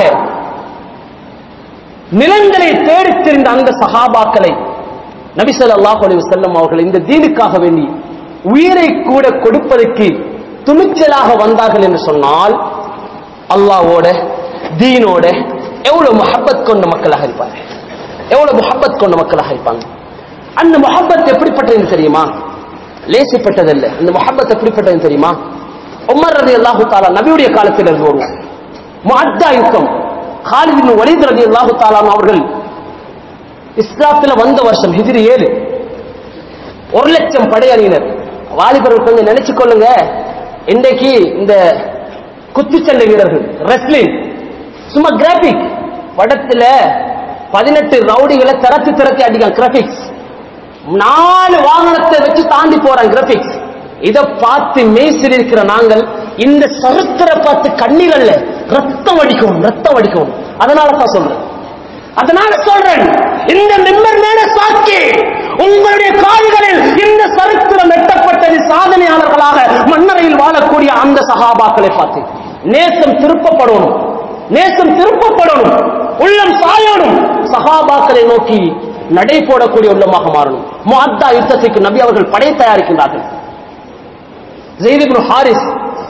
நிலங்களை தேடித் தெரிந்த அந்த சஹாபாக்களை நபி ஸல்லல்லாஹு அலைஹி வஸல்லம் அவர்கள் இந்த தீனுக்காக வேண்டி உயிரை கூட கொடுப்பதற்கு துணிச்சலாக வந்தார்கள் என்று சொன்னால் அல்லாஹ்வோட தீனோட எவ்வளவு முஹப்பத் கொண்ட மக்களாக இருப்பாங்க எவ்வளவு முஹப்பத் கொண்ட மக்களாக இருப்பாங்க அந்த முஹப்பத் எப்படிப்பட்டது தெரியுமா லேசிப்பட்டதல்ல அந்த முஹப்பத் எப்படிப்பட்டது தெரியுமா உமர் ரதி அல்லாஹு தாலா நபியுடைய காலத்தில் இருந்து வருவோம் முஅத்தா யுத்தம் காலிதின் வலித் ரதி அல்லாஹு தாலாம் அவர்கள் இஸ்லாத்துல வந்த வருஷம் ஹிஜ்ரி ஏழு ஒரு லட்சம் படையணியினர் வாலிபர்கள் கொஞ்சம் நினைச்சு கொள்ளுங்க இன்றைக்கு இந்த குத்துச்சண்டை வீரர்கள் ரெஸ்லிங் சும்மா கிராபிக் படத்துல பதினெட்டு ரவுடிகளை திரத்தி திரத்தி அடிக்கான் கிராபிக்ஸ் நாலு வாகனத்தை வச்சு தாண்டி போறான் கிராபிக்ஸ் இத பார்த்து மேய்சில் இருக்கிற நாங்கள் இந்த சரித்திர பார்த்து கண்ணீர் அல்ல ரத்தம் வடிக்கணும் ரத்தம் வடிக்கணும் அதனால தான் சொல்றேன் அதனால சொல்றேன் இந்த நிம்மர் மேல சாக்கி உங்களுடைய கால்களில் இந்த சரித்திரம் எட்டப்பட்டது சாதனையாளர்களாக மன்னரையில் வாழக்கூடிய அந்த சகாபாக்களை பார்த்து நேசம் திருப்பப்படணும் நேசம் திருப்பப்படணும் உள்ளம் சாயணும் சகாபாக்களை நோக்கி நடை போடக்கூடிய உள்ளமாக மாறணும் முஅத்தா யுத்தத்துக்கு நபி அவர்கள் படை தயாரிக்கின்றார்கள் Zaid ibn Haris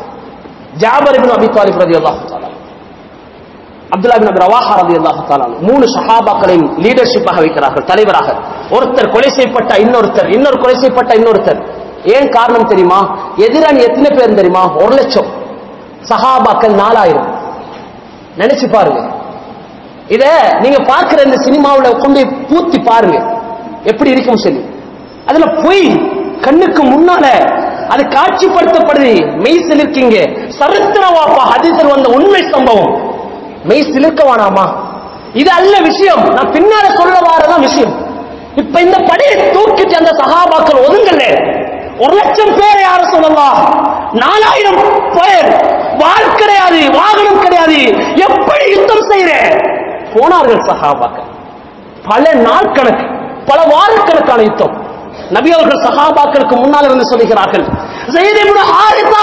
Jafar ibn Abi Talib ரலியல்லாஹு தஆலா அப்துல்லா பின் ரவாஹா ரலியல்லாஹு தஆலா மூணு சஹாபாக்களையும் லீடர்ஷிப்பாக வைக்கிறார்கள் தலைவராக ஒருத்தர் கொலை செய்யப்பட்ட இன்னொருத்தர் இன்னொரு கொலை செய்யப்பட்ட இன்னொருத்தர் ஏன் காரணம் தெரியுமா எதிரணி எத்தனை பேர் தெரியுமா ஒரு லட்சம் சஹாபாக்கள் நாலாயிரம் நினைச்சு பாருங்க இத நீங்க பார்க்கிற இந்த சினிமாவுல கொண்டு போய் பூத்தி பாருங்க எப்படி இருக்கும் சொல்லி அதுல பொய் கண்ணுக்கு முன்னால அது காட்சிப்படுத்தப்படுது மெய் சிலிர்க்கீங்க சரித்திர வாப்பா ஹதீஸில் வந்த உண்மை சம்பவம் மெய் சிலிர்க்க வேணாமா இது அல்ல விஷயம் நான் பின்னால சொல்ல வாரதான் விஷயம் இப்ப இந்த படையை தூக்கிட்டு அந்த சகாபாக்கள் ஒதுங்கல ஒரு லட்சம் பேரை யார சொல்லலாம் நாலாயிரம் பேர் வாழ் கிடையாது வாகனம் கிடையாது எப்படி யுத்தம் செய்யறேன் போனார்கள் சகாபாக்கள் பல நாள் கணக்கு பல வாரக்கணக்கான யுத்தம் நபி அவர்கள் சகாபாக்களுக்கு முன்னால் இருந்து சொல்லுகிறார்கள் ஸைத் இப்னு ஹாரிஸா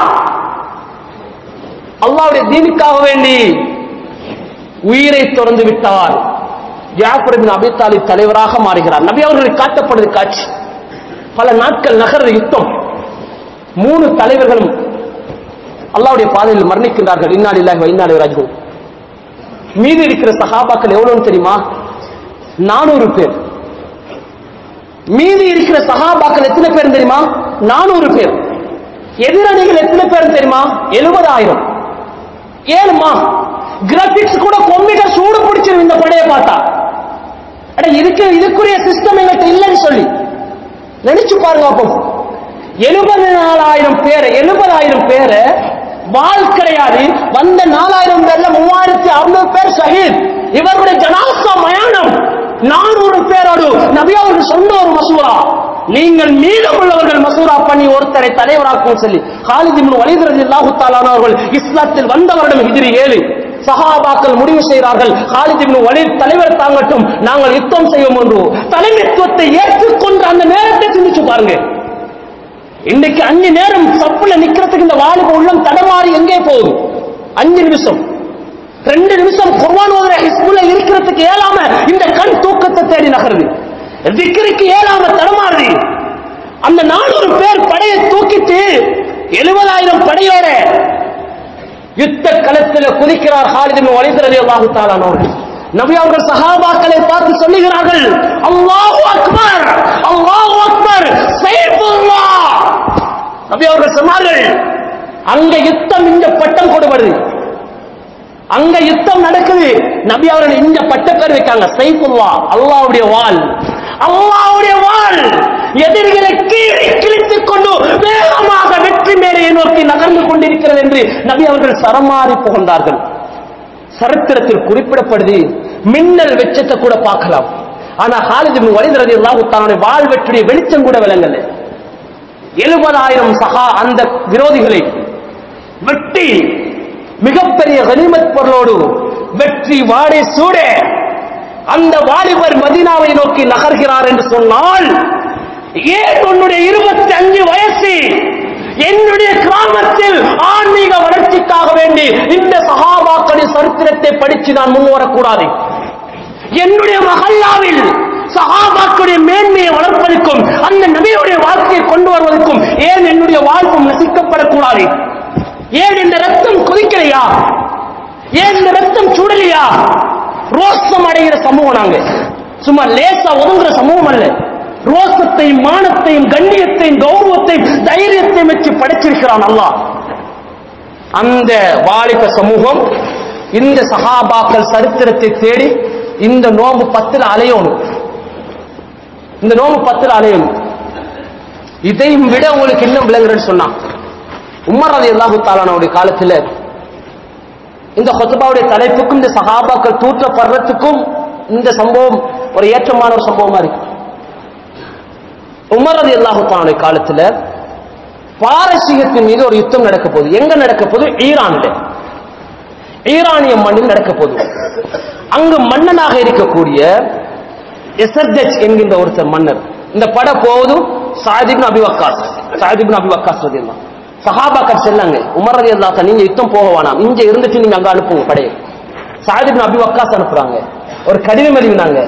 அல்லாஹ்வுடைய தீனுக்காக வேண்டி உயிரை திறந்து விட்டார் ஜாஃபர் இப்னு அபி தாலிப் தலைவராக மாறுகிறார் நபி அவர்களுக்கு காட்டப்படுது காட்சி பல நாட்கள் நகர யுத்தம் மூணு தலைவர்களும் அல்லாஹ்வுடைய பாதையில் மரணிக்கின்றார்கள் இன்னாலி இல்லாஹி வ இன்னா இலைஹி ராஜிஊன் மீதி இருக்கிற சஹாபாக்கள் எவ்வளவுன்னு தெரியுமா நானூறு பேர் மீதி இருக்கிற சகாபாக்கள் எத்தனை பேர் தெரியுமா நானூறு பேர் எதிரணிகள் எத்தனை பேர் தெரியுமா எழுபதாயிரம் ஏழுமா கிராபிக்ஸ் கூட கம்ப்யூட்டர் சூடு பிடிச்சிரும் இந்த படையை பார்த்தா அட இதுக்கு இதுக்குரிய சிஸ்டம் எங்கிட்ட இல்லைன்னு சொல்லி நினைச்சு பாருங்க அப்போ எழுபது நாலாயிரம் பேர் எழுபதாயிரம் பேரை வால் கிடையாது வந்த நாலாயிரம் பேர்ல மூவாயிரத்தி அறுநூறு பேர் ஷஹீத் இவர்களுடைய ஜனாசா மயானம் நானூறு பேரோடு நபி அவர்கள் சொன்ன ஒரு மசூரா நீங்கள் மீதமுள்ளவர்கள் மசூரா பண்ணி ஒருத்தரை தலைவராக்கும் சொல்லி ஹாலித் இப்னு வலீத் ரலியல்லாஹு தஆலா அவர்கள் இஸ்லாத்தில் வந்த வருடம் ஹிஜ்ரி ஏழு சஹாபாக்கள் முடிவு செய்கிறார்கள் ஹாலித் இப்னு வலீத் தலைவர் தாங்கட்டும் நாங்கள் யுத்தம் செய்வோம் என்று தலைமைத்துவத்தை ஏற்றுக்கொண்ட அந்த நேரத்தை சிந்திச்சு பாருங்க இன்னைக்கு அஞ்சு நேரம் சப்புல நிக்கிறதுக்கு இந்த வாலிப உள்ளம் தடமாறி எங்கே போகுது அஞ்சு நிமிஷம் ரெண்டு நிமிஷம் குர்வான் ஓதுற ஹிஸ்புல இருக்கிறதுக்கு ஏலாம இந்த கண் தூக்கத்தை தேடி நகருது திக்ருக்கு ஏலாம தடமாறுது அந்த நானூறு பேர் படையை தூக்கிட்டு எழுபதாயிரம் படையோட யுத்த களத்தில் குதிக்கிறார் ஹாலிதின் வலிதரதி அல்லாஹு தாலான் அவர்கள் நபி அவர்கள் சஹாபாக்களை பார்த்து சொல்லுகிறார்கள் அல்லாஹு அக்பர் அல்லாஹு அக்பர் சைஃபுல்லாஹ் நபி அவர்கள் சொன்னார்கள் அங்க யுத்தம் இந்த பட்டம் கொடுபடுது அங்க யுத்தம் நடக்குது நபி அவர்கள் இந்த பட்ட பேர் வைக்காங்க சைஃபுல்லா அல்லாஹ்வுடைய வாள் அல்லாவுடைய வாழ் எதிரிகளை கீழே கிழித்துக் கொண்டு வேகமாக வெற்றி மேலையை நோக்கி நகர்ந்து கொண்டிருக்கிறது என்று நபி அவர்கள் சரமாறி புகழ்ந்தார்கள் சரித்திரத்தில் குறிப்பிடப்படுது மின்னல் வெச்சத்தை கூட பார்க்கலாம் ஆனா ஹாலித் இப்னு வலித் ரலியல்லாஹு தஆலா வாழ் வெற்றிய வெளிச்சம் கூட விளங்கல எழுபதாயிரம் சகா அந்த விரோதிகளை வெட்டி மிகப்பெரிய கனிமத் பொருளோடு வெற்றி வாடை சூட அந்த வாலிபர் மதீனாவை நோக்கி நகர்கிறார் என்று சொன்னால் ஏன் உன்னுடைய இருபத்தி அஞ்சு வயசு என்னுடைய கிராமத்தில் ஆன்மீக வளர்ச்சிக்காக வேண்டி இந்த சகாபாக்களின் சரித்திரத்தை படித்து நான் முன் வரக்கூடாது என்னுடைய மகல்லாவில் சஹாபாக்களுடைய மேன்மையை வளர்ப்பதற்கும் அந்த நபியுடைய வாழ்க்கையை கொண்டு வருவதற்கும் ஏன் என்னுடைய வாழ்வும் நசிக்கப்படக்கூடாது ஏன் இந்த ரத்தம் கொதிக்கலையா ஏன் இந்த ரத்தம் சுடலையா ரோசம் அடைகிற சமூகம் நாங்க சும்மா லேசா ஒதுங்குற சமூகம் அல்ல ரோசத்தையும் மானத்தையும் கண்ணியத்தையும் கௌரவத்தையும் தைரியத்தையும் வச்சு படைச்சிருக்கிறான் அல்லாஹ் அந்த வாலிப சமூகம் இந்த சஹாபாக்கள் சரித்திரத்தை தேடி இந்த நோம்பு பத்துல அலையணும் இந்த நோம்பு பத்துல அலையணும் இதையும் விட உங்களுக்கு இன்னும் விளங்குறேன்னு சொன்னான் உமர் அலி அல்லாஹு தாலானுடைய காலத்துல இந்த ஹொத்துபாவுடைய தலைப்புக்கும் இந்த சஹாபாக்கள் தூற்றப்படுறதுக்கும் இந்த சம்பவம் ஒரு ஏற்றமான ஒரு சம்பவமா இருக்கு உமர் அலி அல்லாஹு தாலானுடைய காலத்துல பாரசீகத்தின் மீது ஒரு யுத்தம் நடக்க போகுது எங்க நடக்க போகுது ஈரான்ல ஈரானிய மண்ணில் நடக்க போகுது அங்கு மன்னனாக இருக்கக்கூடிய எசர்ஜச் என்கின்ற ஒருத்தர் மன்னர் இந்த பட போவதும் சாதிபின் அபிவக்காஸ் சாதிபின் அபிவக்காஸ் ரதியல்லாம் சஹாபாக்கள் செல்லாங்க உமர் ரதி அல்லா நீங்க யுத்தம் போக வேணாம் இங்க இருந்துட்டு நீங்க அங்க அனுப்புங்க படையை சாதிபின் அபிவக்காஸ் அனுப்புறாங்க ஒரு கடிதம் எழுதினாங்க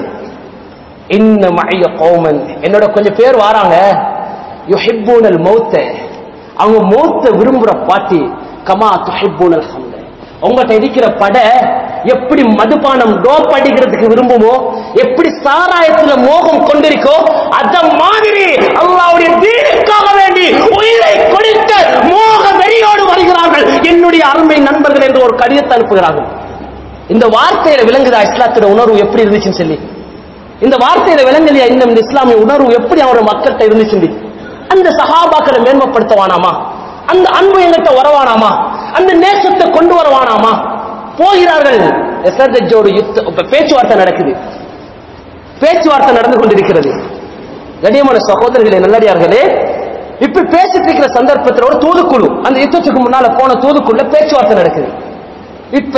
இன்ன மழைய கோமன் என்னோட கொஞ்சம் பேர் வாராங்க யுஹிப்பூனல் மௌத்த அவங்க மௌத்த விரும்புற பாட்டி கமா துஹிப்பூனல் ஹம்த உங்கள்கிட்ட இருக்கிற படை எப்படி மதுபானம் டோப் அடிக்கிறதுக்கு விரும்புமோ எப்படி சாராயத்துல மோகம் கொண்டிருக்கோ அத மாதிரி அல்லாவுடைய தீனுக்காக வேண்டி உயிரை கொடுத்த மோக வெறியோடு வருகிறார்கள் என்னுடைய அருமை நண்பர்கள் என்று ஒரு கடிதத்தை அனுப்புகிறார்கள் இந்த வார்த்தையில விளங்குதா இஸ்லாத்தோட உணர்வு எப்படி இருந்துச்சுன்னு சொல்லி இந்த வார்த்தையில விளங்கலையா இன்னும் இந்த இஸ்லாமிய உணர்வு எப்படி அவரோட மக்கள்கிட்ட இருந்துச்சு அந்த சஹாபாக்களை மேன்மைப்படுத்தவானாமா அந்த அன்பு எங்கிட்ட வரவானாமா அந்த நேசத்தை கொண்டு வரவானாமா போகிறார்கள் எஸ்ஆர்ஜோடு யுத்த இப்ப பேச்சுவார்த்தை நடக்குது பேச்சுவார்த்தை நடந்து கொண்டிருக்கிறது கண்ணியமான சகோதரர்களே நல்லடியார்களே இப்ப பேசிட்டு இருக்கிற சந்தர்ப்பத்தில் ஒரு தூதுக்குழு அந்த யுத்தத்துக்கு முன்னால போன தூதுக்குள்ள பேச்சுவார்த்தை நடக்குது இப்ப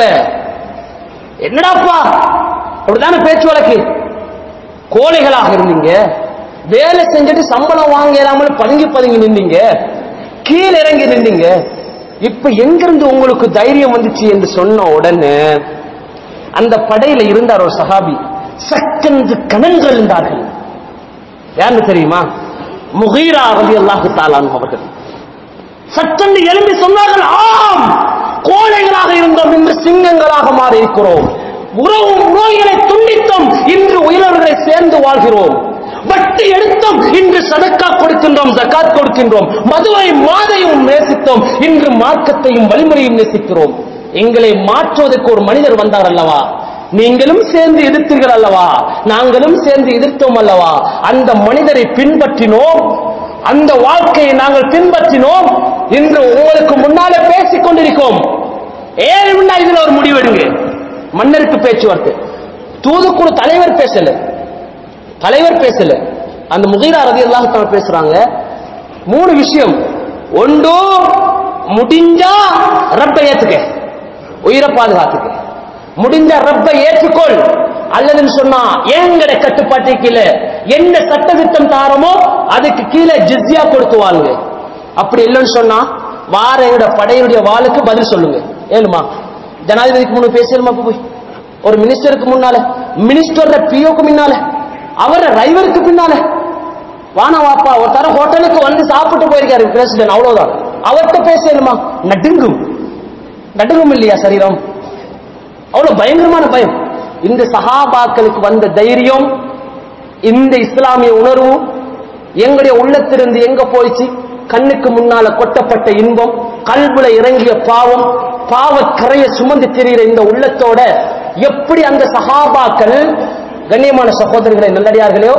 என்னடாப்பா அப்படிதானே பேச்சு வழக்கு கோழைகளாக இருந்தீங்க வேலை செஞ்சுட்டு சம்பளம் வாங்க இல்லாமல் பதுங்கி பதுங்கி நின்றீங்க கீழே இறங்கி நின்றீங்க இப்ப எங்கிருந்து உங்களுக்கு தைரியம் வந்துச்சு என்று சொன்ன உடனே அந்த படையில இருந்தார் ஒரு சஹாபி சக்கென்று கணங்கள் இருந்தார்கள் யாருன்னு தெரியுமா முகீரா ரவி அல்லாஹு தாலான் அவர்கள் சட்டென்று எழும்பி சொன்னார்கள் ஆம் கோழைகளாக இருந்தோம் இன்று சிங்கங்களாக மாறி இருக்கிறோம் உறவும் நோய்களை துண்டித்தோம் இன்று உயிரவர்களை சேர்ந்து வாழ்கிறோம் வட்டி எடுத்தோம் இன்று சதக்கா கொடுக்கின்றோம் ஜக்காத் கொடுக்கின்றோம் மதுவை மாதையும் நேசித்தோம் இன்று மார்க்கத்தையும் வழிமுறையும் நேசிக்கிறோம் எங்களை மாற்றுவதற்கு ஒரு மனிதர் வந்தார் அல்லவா நீங்களும் சேர்ந்து எதிர்த்தீர்கள் அல்லவா நாங்களும் சேர்ந்து எதிர்த்தோம் அல்லவா அந்த மனிதரை பின்பற்றினோம் அந்த வாழ்க்கையை நாங்கள் பின்பற்றினோம் இன்று உங்களுக்கு முன்னாலே பேசிக் கொண்டிருக்கோம் ஏழு முன்னா இதுல ஒரு முடிவெடுங்க மன்னருக்கு பேச்சுவார்த்தை தூதுக்குழு தலைவர் பேசல தலைவர் பேசல அந்த முகீரா ரதி அல்லாஹ் பேசுறாங்க மூணு விஷயம் ஒன்று முடிஞ்சா ரப்பை ஏத்துக்க உயிரை பாதுகாத்துக்க முடிஞ்ச ரப்பை ஏற்றுக்கொள் அல்லதுன்னு சொன்னா எங்கட கட்டுப்பாட்டு கீழே என்ன சட்டத்திட்டம் தாரமோ அதுக்கு கீழே ஜிஸ்யா கொடுத்து வாழுங்க அப்படி இல்லைன்னு சொன்னா வார எங்கட படையுடைய வாளுக்கு பதில் சொல்லுங்க ஏழுமா ஜனாதிபதிக்கு முன்னு பேசலுமா போய் ஒரு மினிஸ்டருக்கு முன்னால மினிஸ்டர் பிஓக்கு முன்னால அவர டிரைவருக்கு பின்னால வானா வாப்பா ஒரு தர ஹோட்டலுக்கு வந்து சாப்பிட்டு போயிருக்காரு பிரசிடன்ட் அவ்வளவுதான் அவர்கிட்ட பேசலுமா நடுங்கும் நடுங்கும் இல்லையா சரீரம் அவ்வளவு பயங்கரமான பயம் இந்த சஹாபாக்களுக்கு வந்த தைரியம் இந்த இஸ்லாமிய உணர்வு எங்களுடைய உள்ளத்திலிருந்து எங்க போயிச்சு கண்ணுக்கு முன்னால கொட்டப்பட்ட இன்பம் கல்புல இறங்கிய பாவம் பாவக்கரையை சுமந்து திரிகிற இந்த உள்ளத்தோட எப்படி அந்த சஹாபாக்கள் கண்ணியமான சகோதரர்களை நல்லடியார்களோ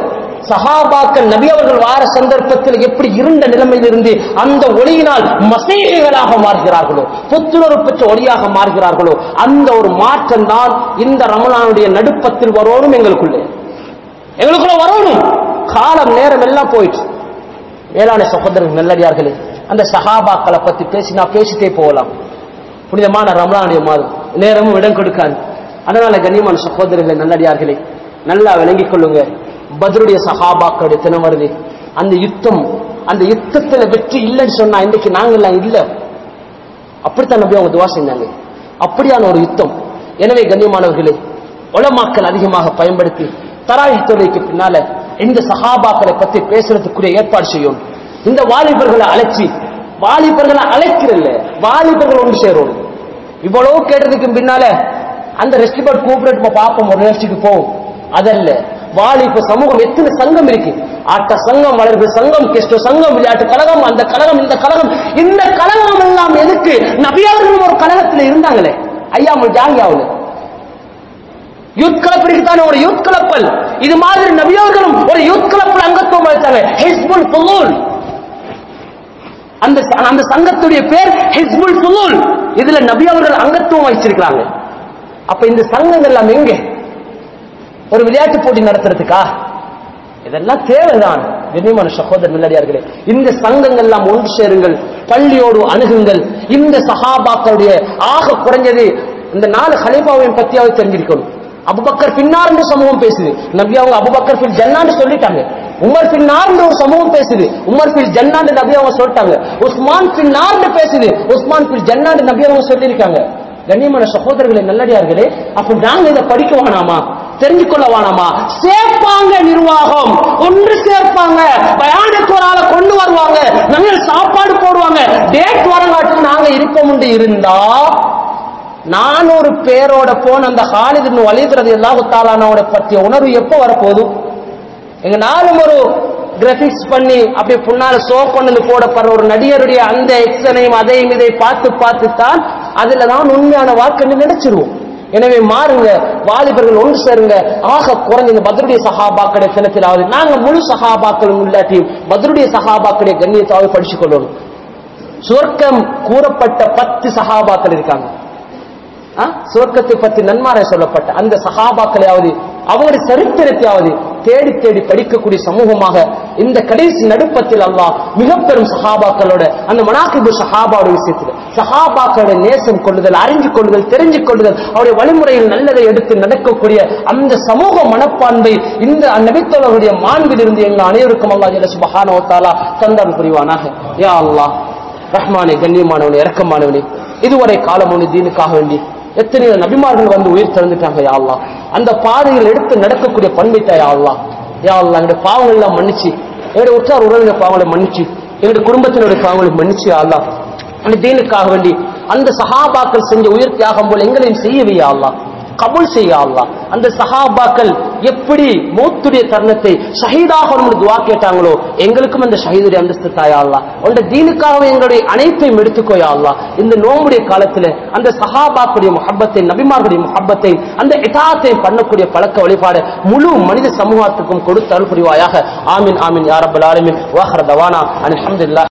சஹாபாக்கள் நபி அவர்கள் வார சந்தர்ப்பத்தில் எப்படி இருண்ட நிலைமையில் இருந்து அந்த ஒளியினால் மசீகளாக மாறுகிறார்களோ புத்துணர்வு பெற்ற ஒளியாக மாறுகிறார்களோ அந்த ஒரு மாற்றம் தான் இந்த ரமலானுடைய நடுப்பத்தில் வரணும் எங்களுக்குள்ளே எங்களுக்குள்ள வரணும் காலம் நேரம் எல்லாம் போயிடுச்சு மேலான சகோதரர்கள் நல்லடியார்களே அந்த சஹாபாக்களை பத்தி பேசினா பேசிட்டே போகலாம் புனிதமான ரமலானுடைய மாதம் நேரமும் இடம் கொடுக்காது அதனால கண்ணியமான சகோதரர்களை நல்லடியார்களே நல்லா விளங்கிக் கொள்ளுங்க பத்ருடைய சஹாபாக்களுடைய தினம் வருது அந்த யுத்தம் அந்த யுத்தத்துல வெற்றி இல்லைன்னு சொன்னா இன்னைக்கு நாங்கெல்லாம் இல்ல அப்படித்தான் நம்பி அவங்க துவா செஞ்சாங்க அப்படியான ஒரு யுத்தம் எனவே கண்ணியமானவர்களே உலமாக்கள் அதிகமாக பயன்படுத்தி தராயி தொழிலுக்கு பின்னால இந்த சஹாபாக்களை பத்தி பேசுறதுக்குரிய ஏற்பாடு செய்யும் இந்த வாலிபர்களை அழைச்சி வாலிபர்களை அழைக்கிறல்ல வாலிபர்கள் ஒன்று சேரும் இவ்வளவு கேட்டதுக்கு பின்னால அந்த ரெஸ்டிபர்ட் கூப்பிட்டு பார்ப்போம் ஒரு நிகழ்ச்சிக்கு போவோம் அதல்ல வாலிப சமூகம் எத்தனை சங்கம் இருக்கு ஆட்ட சங்கம் வளர்ப்பு சங்கம் கிறிஸ்துவ சங்கம் விளையாட்டு கழகம் அந்த கழகம் இந்த கழகம் இந்த கழகம் எல்லாம் எதுக்கு நபியவர்களும் ஒரு கழகத்துல இருந்தாங்களே ஐயாமல் ஜாங்கியாவில் யூத் கிளப் இருக்குதானே ஒரு யூத் கிளப்பல் இது மாதிரி நபியவர்களும் ஒரு யூத் கிளப்பில் அங்கத்துவம் வகித்தாங்க ஹிஸ்புல் புலூல் அந்த அந்த சங்கத்துடைய பேர் ஹிஸ்புல் புலூல் இதுல நபி அவர்கள் அங்கத்துவம் வகிச்சிருக்கிறாங்க அப்ப இந்த சங்கங்கள் எல்லாம் எங்க ஒரு விளையாட்டு போட்டி நடத்துறதுக்கா இதெல்லாம் தேவைதான் கண்ணியமான சகோதரர் நல்லடியார்களே இந்த சங்கங்கள் எல்லாம் ஒன்று சேருங்கள் பள்ளியோடு அணுகுங்கள் இந்த சஹாபாக்களுடைய ஆக குறைஞ்சது இந்த நாலு ஹலீஃபாவையும் பத்தியாவது தெரிஞ்சிருக்கணும் அபுபக்கர் பின்னார்ந்து சமூகம் பேசுது நபி அவங்க அபுபக்கர் பில் ஜன்னான்னு சொல்லிட்டாங்க உமர் பின்னார்ந்து ஒரு சமூகம் பேசுது உமர் பில் ஜன்னான்னு நபி அவங்க சொல்லிட்டாங்க உஸ்மான் பின்னார்ந்து பேசுது உஸ்மான் பில் ஜன்னான்னு நபி அவங்க சொல்லியிருக்காங்க கண்ணியமான சகோதரர்களே நல்லடியார்களே அப்ப நாங்க இதை படிக்க வேணாமா தெரிஞ்சு கொள்ள வேணாமா சேர்ப்பாங்க நிர்வாகம் ஒன்று சேர்ப்பாங்க பயானுக்கு ஒரு ஆளை கொண்டு வருவாங்க நல்ல சாப்பாடு போடுவாங்க டேட் வரங்காட்டும் நாங்க இருப்போம் இருந்தா நானூறு பேரோட போன அந்த ஹாலிதின் வலிதுறது எல்லா தாலானோட பற்றிய உணர்வு எப்போ வரப்போகுது எங்க நாளும் ஒரு கிராபிக்ஸ் பண்ணி அப்படி புன்னால சோ கொண்டு வந்து போடப்படுற ஒரு நடிகருடைய அந்த எக்ஸனையும் அதையும் இதை பார்த்து பார்த்து தான் அதுல தான் உண்மையான வாழ்க்கை நினைச்சிருவோம் எனவே மாறுங்க வாலிபர்கள் ஒன்று சேருங்க ஆக குறைஞ்ச பத்ருடைய சகாபாக்களுடைய தினத்திலாவது நாங்க முழு சகாபாக்களும் இல்லாட்டியும் பத்ருடைய சகாபாக்களுடைய கண்ணியத்தாவது படிச்சுக் கொள்ளணும் சுவர்க்கம் கூறப்பட்ட பத்து சகாபாக்கள் இருக்காங்க சுவர்க்கத்தை பற்றி நன்மாரை சொல்லப்பட்ட அந்த சகாபாக்களையாவது அவங்களுடைய சரித்திரத்தையாவது தேடி தேடி படிக்கக்கூடிய சமூகமாக இந்த கடைசி நடுப்பத்தில் அல்லாஹ் மிக பெரும் சஹாபாக்களோட அந்த மனாக்கிபு சஹாபாவோட விஷயத்தில் சஹாபாக்களுடைய நேசம் கொள்ளுதல் அறிஞ்சு கொள்ளுதல் தெரிஞ்சு கொள்ளுதல் அவருடைய வழிமுறையில் நல்லதை எடுத்து நடக்கக்கூடிய அந்த சமூக மனப்பான்மை இந்த நபித்தோழர்களுடைய மாண்பில் இருந்து எங்கள் அனைவருக்கும் அல்லா ஜல சுபஹானவத்தாலா தந்தால் புரிவானாக யா அல்லாஹ் ரஹ்மானே கண்ணியமானவனே இறக்கமானவனே இதுவரை காலம் ஒன்று தீனுக்காக வேண்டி எத்தனையோ நபிமார்கள் வந்து உயிர் திறந்துட்டாங்க யா அல்லாஹ் அந்த பாதையில் எடுத்து நடக்கக்கூடிய பண்பிட்டா யா அல்லாஹ் யா அல்லாஹ் எங்களுடைய பாவங்கள் எல்லாம் மன்னிச்சு எங்களுடைய உற்றார் உறவினர் பாவங்களை மன்னிச்சு எங்களுடைய குடும்பத்தினுடைய பாவங்களை மன்னிச்சு யா அல்லாஹ் அந்த தீனுக்காக வேண்டி அந்த சஹாபாக்கள் செஞ்ச உயிர் தியாகம் போல எங்களையும் செய்யவே யா அல்லாஹ் கபுல் செய்ய அல்லாஹ் அந்த சஹாபாக்கள் எப்படி மௌத்துடைய தருணத்தை ஷஹீதாகணும்னு துவா கேட்டாங்களோ எங்களுக்கும் அந்த ஷஹீதுடைய அந்தஸ்து தாயா அல்லாஹ் உண்ட தீனுக்காக எங்களுடைய அனைத்தையும் எடுத்துக்கோயா அல்லாஹ் இந்த நோம்புடைய காலத்துல அந்த சஹாபாக்குடைய முஹப்பத்தை நபிமார்களுடைய முஹப்பத்தை அந்த இதாத்தை பண்ணக்கூடிய பழக்க வழிபாடு முழு மனித சமூகத்துக்கும் கொடுத்து அருள் புரிவாயாக ஆமீன் ஆமீன் யாரப்பல் ஆலமின் வாஹர் தவானா அல்ஹம்துலில்லாஹ்